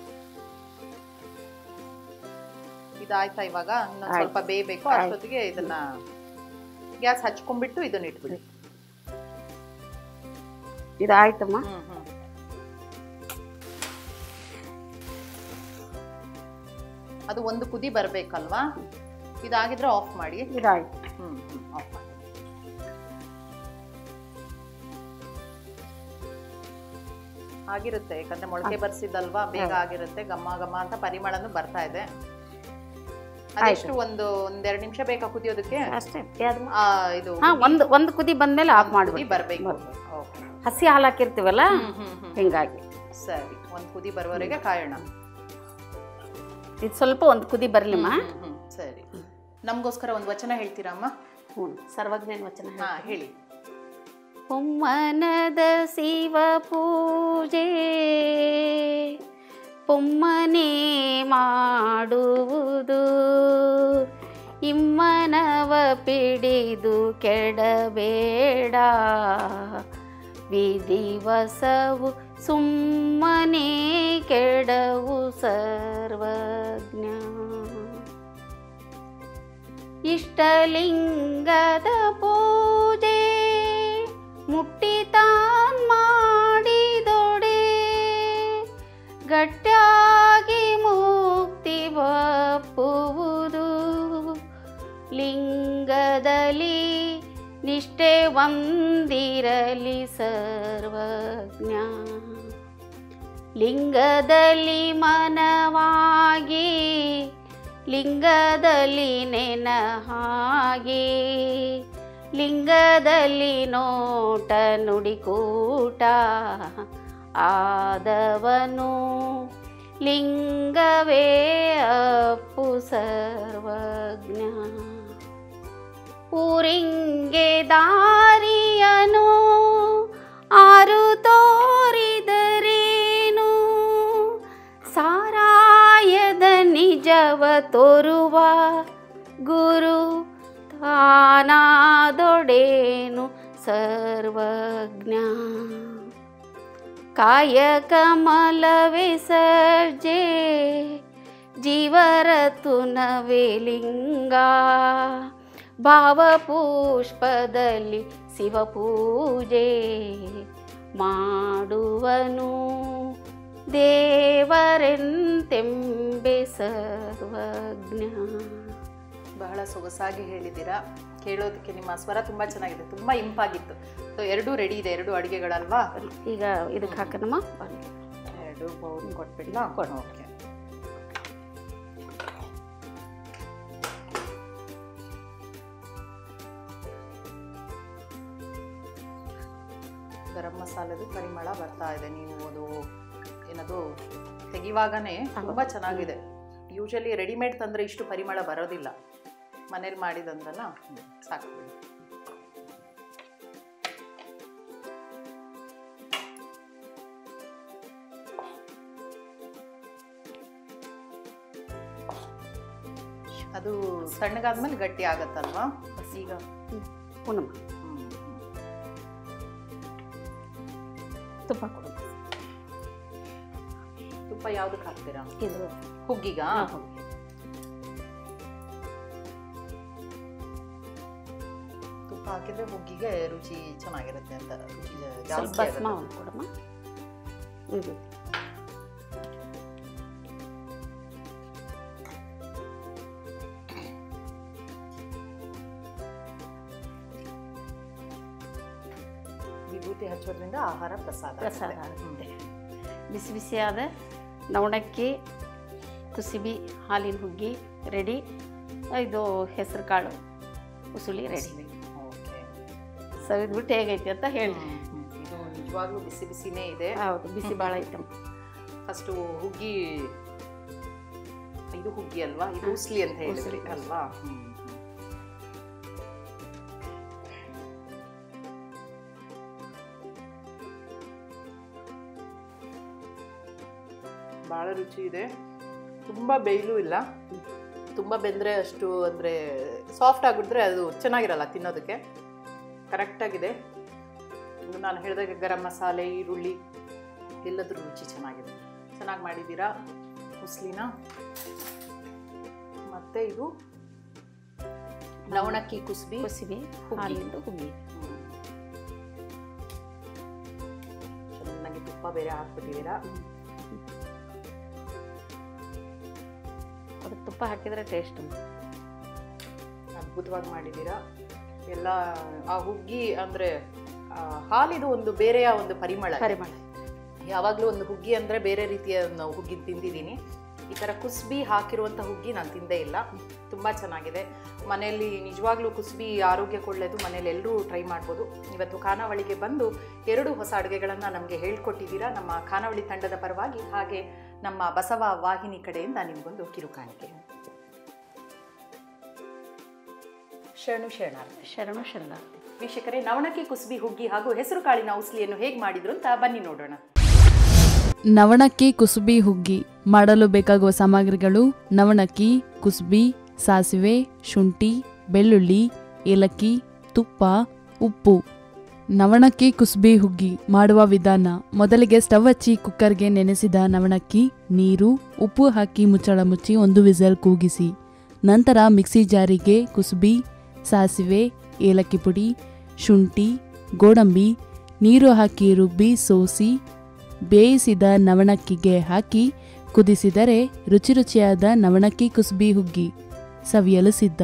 ಇದಾಯ್ತಾ ಇವಾಗ ಇನ್ನೊಂದ್ ಸ್ವಲ್ಪ ಬೇಯಬೇಕು ಅಷ್ಟೊತ್ತಿಗೆ ಇದನ್ನ ಗ್ಯಾಸ್ ಹಚ್ಕೊಂಡ್ಬಿಟ್ಟು ಇದನ್ನ ಇಟ್ಬಿಡಿ ಇದು ಆಯ್ತಮ್ಮ ಹ್ಮ್ ಹ್ಮ್ ಅದು ಒಂದು ಕುದಿ ಬರ್ಬೇಕಲ್ವಾ ಇದಾಗಿದ್ರೆ ಆಫ್ ಮಾಡಿ ಇದಾಯ್ತು ಹ್ಮ್ ಹ್ಮ್ ಆಫ್ ಮಾಡಿ ಆಗಿರುತ್ತೆ ಯಾಕಂದ್ರೆ ಮೊಳಕೆ ಬರ್ಸಿದ್ದಲ್ವಾ ಬೇಗ ಆಗಿರುತ್ತೆ ಘಮ ಘಮ ಅಂತ ಪರಿಮಳನು ಬರ್ತಾ ಇದೆ ಅದೆಷ್ಟು ಒಂದು ಒಂದೆರಡು ನಿಮಿಷ ಬೇಕಾ ಕುದಿಯೋದಕ್ಕೆ ಅಷ್ಟೇ ಯಾವ್ದು ಆ, ಇದು ಹಾ ಒಂದು ಒಂದು ಕುದಿ ಬಂದ್ಮೇಲೆ ಆಫ್ ಕುದಿ ಮಾಡ್ಬಿಡಿ ಬರ್ಬೇಕು ಓಕೆ ಹಸಿ ಹಾಲು ಹಾಕಿರ್ತೀವಲ್ಲ ಹ್ಮ್ ಹ್ಮ್ ಹ್ಮ್ ಹಿಂಗಾಗಿ ಸರಿ ಒಂದ್ ಕುದಿ ಬರುವವರೆಗೆ ಕಾಯೋಣ ಇದು ಸ್ವಲ್ಪ ಒಂದು ಕುದಿ ಬರಲಿಮ್ಮ ಹ್ಮ್, ಹ್ಮ್, ಸರಿ ನಮಗೋಸ್ಕರ ಒಂದು ವಚನ ಹೇಳ್ತೀರಾ ಅಮ್ಮ ಹ್ಞೂ ಸರ್ವಜ್ಞನ ವಚನ ಹಾ ಹೇಳಿ ಪೊಮ್ಮನದ ಶಿವ ಪೂಜೆ ಪೊಮ್ಮನೆ ಮಾಡುವುದು ಇಮ್ಮನವ ಪಿಡಿದು ಕೆಡಬೇಡ ವಿಧಿವಸವು ಸುಮ್ಮನೆ ಕೆಡವು ಸರ್ವಜ್ಞ ಇಷ್ಟಲಿಂಗದ ಪೂಜೆ ಮುಟ್ಟಿತಾನ್ ಮಾಡಿದೊಡೆ ಗಟ್ಟಾಗಿ ಮುಕ್ತಿ ಬಪ್ಪುವುದು ಲಿಂಗದಲ್ಲಿ ನಿಷ್ಠೆ ಒಂದಿರಲಿ ಸರ್ವಜ್ಞ ಲಿಂಗದಲ್ಲಿ ಮನವಾಗಿ ಲಿಂಗದಲ್ಲಿ ನೆನ ಹಾಗೆ ಲಿಂಗದಲ್ಲಿ ನೋಟ ನುಡಿಕೂಟ ಆದವನು ಲಿಂಗವೇ ಅಪ್ಪು ಸರ್ವಜ್ಞ ಊರಿಂಗೆ ದಾರಿಯನು ಆರು ತೋರಿದರೇನು ಸಾರಾಯದ ನಿಜವ ತೋರುವ ಗುರು ತಾನಾದೊಡೇನು ಸರ್ವಜ್ಞ ಕಾಯ ಕಮಲವೇ ಸರ್ಜೆ ಜೀವರತುನವೇ ಲಿಂಗ ಭಾವಪುಷ್ಪದಲ್ಲಿ ಶಿವಪೂಜೆ ಮಾಡುವನು ದೇವರೆಂತೆಂಬೆ ಸರ್ವಜ್ಞ ಬಹಳ ಸೊಗಸಾಗಿ ಹೇಳಿದ್ದೀರಾ ಕೇಳೋದಕ್ಕೆ ನಿಮ್ಮ ಸ್ವರ ತುಂಬಾ ಚೆನ್ನಾಗಿದೆ ತುಂಬಾ ಇಂಪಾಗಿತ್ತು ಸೊ ಎರಡೂ ರೆಡಿ ಇದೆ ಎರಡು ಅಡುಗೆಗಳಲ್ವಾ ಈಗ ಇದಕ್ಕೆ ಹಾಕೋಣಮ್ಮ ಎರಡು ಬೌಲ್ ಕೊಟ್ಬಿಡಿ ಓಕೆ ಗರಂ ಮಸಾಲದು ಪರಿಮಳ ಬರ್ತಾ ಇದೆ ನೀವು ಅದು ಏನದು ತೆಗಿವಾಗನೇ ತುಂಬಾ ಚೆನ್ನಾಗಿದೆ ಯೂಶಲಿ ರೆಡಿಮೇಡ್ ತಂದ್ರೆ ಇಷ್ಟು ಪರಿಮಳ ಬರೋದಿಲ್ಲ ಮನೇಲಿ ಮಾಡಿದಂದ್ರಲ್ಲ ಹ್ಮ್, ಸಾಕು ಬಿಡಿ. ಅದು ಸಣ್ಣಗಾದ್ಮೇಲೆ ಗಟ್ಟಿ ಆಗತ್ತಲ್ವಾ ಈಗ ಹೂನಮ್ಮ ಹ್ಮ್, ಹ್ಮ್. ತುಪ್ಪ ಕೊಡು ತುಪ್ಪ ಯಾವ್ದಕ್ಕೆ ಹಾಕ್ತೀರಾ ಇದು ಹುಗ್ಗಿಗ ತುಪ್ಪ ಹಾಕಿದ್ರೆ ಹುಗ್ಗಿಗೆ ರುಚಿ ಚೆನ್ನಾಗಿರುತ್ತೆ ಅಂತ ರುಚಿ ಸ್ವಲ್ಪ ಜಾಸ್ತಿ ಸ್ಮ ಆಗುತ್ತೆ. ಒಂದು ಕೊಡಮ್ಮ ಇದು ವಿಭೂತಿ ಹಚ್ಚೋದ್ರಿಂದ ಆಹಾರ ಪ್ರಸಾದ ಪ್ರಸಾದ ಆಗುತ್ತೆ. ಆಗುತ್ತೆ ಬಿಸಿ ಬಿಸಿಯಾದ ನವಣಕ್ಕಿ ಕುಸಿಬಿ ಹಾಲಿನ ಹುಗ್ಗಿ ರೆಡಿ ಇದು ಹೆಸರು ಕಾಳು ಉಸುಳಿ ರೆಡಿ ಓಕೆ ಸವಿದ್ಬಿಟ್ಟು ಹೇಗೈತಿ ಅಂತ ಹೇಳಿ ಇದು ನಿಜವಾಗ್ಲೂ ಬಿಸಿ ಬಿಸಿನೇ ಇದೆ ಹೌದು ಬಿಸಿ ಭಾಳ ಐಟಮ್ ಫಸ್ಟು ಹುಗ್ಗಿ ಇದು ಹುಗ್ಗಿ ಅಲ್ವಾ ಇದು ಉಸ್ಲಿ ಅಂತ ಹೇಳಿದ್ರಿ ಉಸ್ಲಿ. ಅಲ್ವಾ ಹ್ಮ್. ಭಾಳ ರುಚಿ ಇದೆ ತುಂಬ ಬೇಯಲೂ ಇಲ್ಲ ತುಂಬ ಬೆಂದರೆ ಅಷ್ಟು ಅಂದರೆ ಸಾಫ್ಟ್ ಆಗಿಬಿಟ್ರೆ ಅದು ಚೆನ್ನಾಗಿರಲ್ಲ ತಿನ್ನೋದಕ್ಕೆ ಕರೆಕ್ಟಾಗಿದೆ ಇನ್ನು ನಾನು ಹೇಳಿದಾಗ ಗರಂ ಮಸಾಲೆ ಈರುಳ್ಳಿ ಎಲ್ಲದ್ರ ರುಚಿ ಚೆನ್ನಾಗಿದೆ ಚೆನ್ನಾಗಿ ಮಾಡಿದ್ದೀರಾ ಮುಸ್ಲಿನ ಮತ್ತು ಇದು ಲವಣಕ್ಕಿ ಕುಸ್ಬಿ ಕುಸಿಬಿ ಹುಗ್ಗಿ. ಹಾಲಿಂದು ಹುಗ್ಗಿ ಚೆನ್ನಾಗಿ ತುಪ್ಪ ಬೇರೆ ಹಾಕ್ಬಿಟ್ಟಿದ್ದೀರಾ ಅದಕ್ಕೆ ತುಪ್ಪ ಹಾಕಿದರೆ ಟೇಸ್ಟ್ ಅದ್ಭುತವಾಗಿ ಮಾಡಿದ್ದೀರಾ ಎಲ್ಲ ಆ ಹುಗ್ಗಿ ಅಂದರೆ ಹಾಲಿದು ಒಂದು ಬೇರೆಯ ಒಂದು ಪರಿಮಳ ಇದೆ. ಪರಿಮಳ ಯಾವಾಗಲೂ ಒಂದು ಹುಗ್ಗಿ ಅಂದರೆ ಬೇರೆ ರೀತಿಯ ಒಂದು ಹುಗ್ಗಿ ತಿಂದಿದ್ದೀನಿ ಈ ಥರ ಕುಸ್ಬಿ ಹಾಕಿರುವಂಥ ಹುಗ್ಗಿ ನಾನು ತಿಂದೇ ಇಲ್ಲ ತುಂಬ ಚೆನ್ನಾಗಿದೆ ಮನೆಯಲ್ಲಿ ನಿಜವಾಗ್ಲೂ ಕುಸ್ಬಿ ಆರೋಗ್ಯಕ್ಕೆ ಒಳ್ಳೆಯದು ಮನೇಲಿ ಎಲ್ಲರೂ ಟ್ರೈ ಮಾಡ್ಬೋದು ಇವತ್ತು ಖಾನಾವಳಿಗೆ ಬಂದು ಎರಡು ಹೊಸ ಅಡುಗೆಗಳನ್ನು ನಮಗೆ ಹೇಳ್ಕೊಟ್ಟಿದ್ದೀರಾ ನಮ್ಮ ಖಾನಾವಳಿ ತಂಡದ ಪರವಾಗಿ ಹಾಗೆ ನಮ್ಮ ಬಸವ ವಾಹಿನಿ ಕಡೆಯಿಂದ ನಿಮಗೊಂದು ಕಿರುಕಾಣಿಕೆ ಶರಣು ಶರಣಾರ್ಥಿ ಶರಣು ಶರಣಾರ್ಥಿ ವೀಕ್ಷಕರೇ ನವಣಕ್ಕಿ ಕುಸ್ಬಿ ಹುಗ್ಗಿ ಹಾಗೂ ಹೆಸರು ಕಾಳಿನ ಉಸ್ಲಿಯನ್ನು ಹೇಗೆ ಮಾಡಿದ್ರು ಅಂತ ಬನ್ನಿ ನೋಡೋಣ ನವಣಕ್ಕಿ ಕುಸುಬಿ ಹುಗ್ಗಿ ಮಾಡಲು ಬೇಕಾಗುವ ಸಾಮಗ್ರಿಗಳು ನವಣಕ್ಕಿ ಕುಸುಬಿ ಸಾಸಿವೆ ಶುಂಠಿ ಬೆಳ್ಳುಳ್ಳಿ ಏಲಕ್ಕಿ ತುಪ್ಪ ಉಪ್ಪು ನವಣಕ್ಕಿ ಕುಸುಬಿ ಹುಗ್ಗಿ ಮಾಡುವ ವಿಧಾನ ಮೊದಲಿಗೆ ಸ್ಟವ್ ಹಚ್ಚಿ ಕುಕ್ಕರ್ಗೆ ನೆನೆಸಿದ ನವಣಕ್ಕಿ ನೀರು ಉಪ್ಪು ಹಾಕಿ ಮುಚ್ಚಳ ಮುಚ್ಚಿ ಒಂದು ವಿಸಲ್ ಕೂಗಿಸಿ ನಂತರ ಮಿಕ್ಸಿ ಜಾರಿಗೆ ಕುಸುಬಿ ಸಾಸಿವೆ ಏಲಕ್ಕಿ ಪುಡಿ ಶುಂಠಿ ಗೋಡಂಬಿ ನೀರು ಹಾಕಿ ರುಬ್ಬಿ ಸೋಸಿ ಬೇಯಿಸಿದ ನವಣಕ್ಕಿಗೆ ಹಾಕಿ ಕುದಿಸಿದರೆ ರುಚಿ ರುಚಿಯಾದ ನವಣಕ್ಕಿ ಕುಸುಬಿ ಹುಗ್ಗಿ ಸವಿಯಲು ಸಿದ್ಧ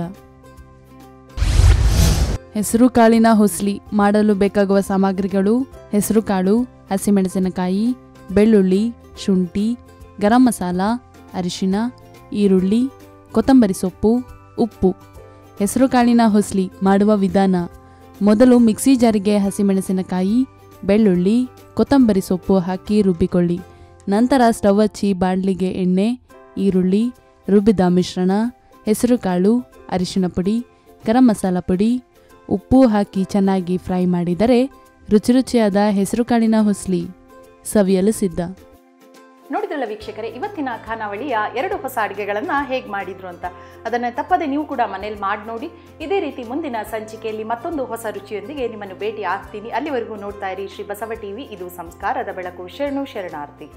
ಹೆಸರು ಕಾಳಿನ ಹೊಸ್ಲಿ ಮಾಡಲು ಬೇಕಾಗುವ ಸಾಮಗ್ರಿಗಳು ಹೆಸರುಕಾಳು ಹಸಿಮೆಣಸಿನಕಾಯಿ ಬೆಳ್ಳುಳ್ಳಿ ಶುಂಠಿ ಗರಂ ಮಸಾಲ ಅರಿಶಿನ ಈರುಳ್ಳಿ ಕೊತ್ತಂಬರಿ ಸೊಪ್ಪು ಉಪ್ಪು ಹೆಸರುಕಾಳಿನ ಹೊಸ್ಲಿ ಮಾಡುವ ವಿಧಾನ ಮೊದಲು ಮಿಕ್ಸಿ ಜಾರಿಗೆ ಹಸಿಮೆಣಸಿನಕಾಯಿ ಬೆಳ್ಳುಳ್ಳಿ ಕೊತ್ತಂಬರಿ ಸೊಪ್ಪು ಹಾಕಿ ರುಬ್ಬಿಕೊಳ್ಳಿ ನಂತರ ಸ್ಟವ್ ಹಚ್ಚಿ ಬಾಣಲಿಗೆ ಎಣ್ಣೆ ಈರುಳ್ಳಿ ರುಬ್ಬಿದ ಮಿಶ್ರಣ ಹೆಸರುಕಾಳು ಅರಿಶಿನ ಪುಡಿ ಗರಂ ಮಸಾಲ ಪುಡಿ ಉಪ್ಪು ಹಾಕಿ ಚೆನ್ನಾಗಿ ಫ್ರೈ ಮಾಡಿದರೆ ರುಚಿ ರುಚಿಯಾದ ಹೆಸರುಕಾಳಿನ ಹೊಸ್ಲಿ ಸವಿಯಲು ಸಿದ್ಧ ನೋಡಿದ್ರಲ್ಲ ವೀಕ್ಷಕರೇ ಇವತ್ತಿನ ಖಾನಾವಳಿಯ ಎರಡು ಹೊಸ ಅಡುಗೆಗಳನ್ನು ಹೇಗೆ ಮಾಡಿದ್ರು ಅಂತ ಅದನ್ನು ತಪ್ಪದೆ ನೀವು ಕೂಡ ಮನೇಲಿ ಮಾಡಿ ನೋಡಿ ಇದೇ ರೀತಿ ಮುಂದಿನ ಸಂಚಿಕೆಯಲ್ಲಿ ಮತ್ತೊಂದು ಹೊಸ ರುಚಿಯೊಂದಿಗೆ ನಿಮ್ಮನ್ನು ಭೇಟಿ ಆಗ್ತೀನಿ ಅಲ್ಲಿವರೆಗೂ ನೋಡ್ತಾ ಇರಿ ಶ್ರೀ ಬಸವ ಟಿವಿ ಇದು ಸಂಸ್ಕಾರದ ಬೆಳಕು ಶರಣು ಶರಣಾರ್ಥಿ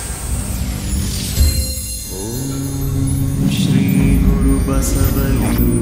श्रीगुरुबसवलिङ्ग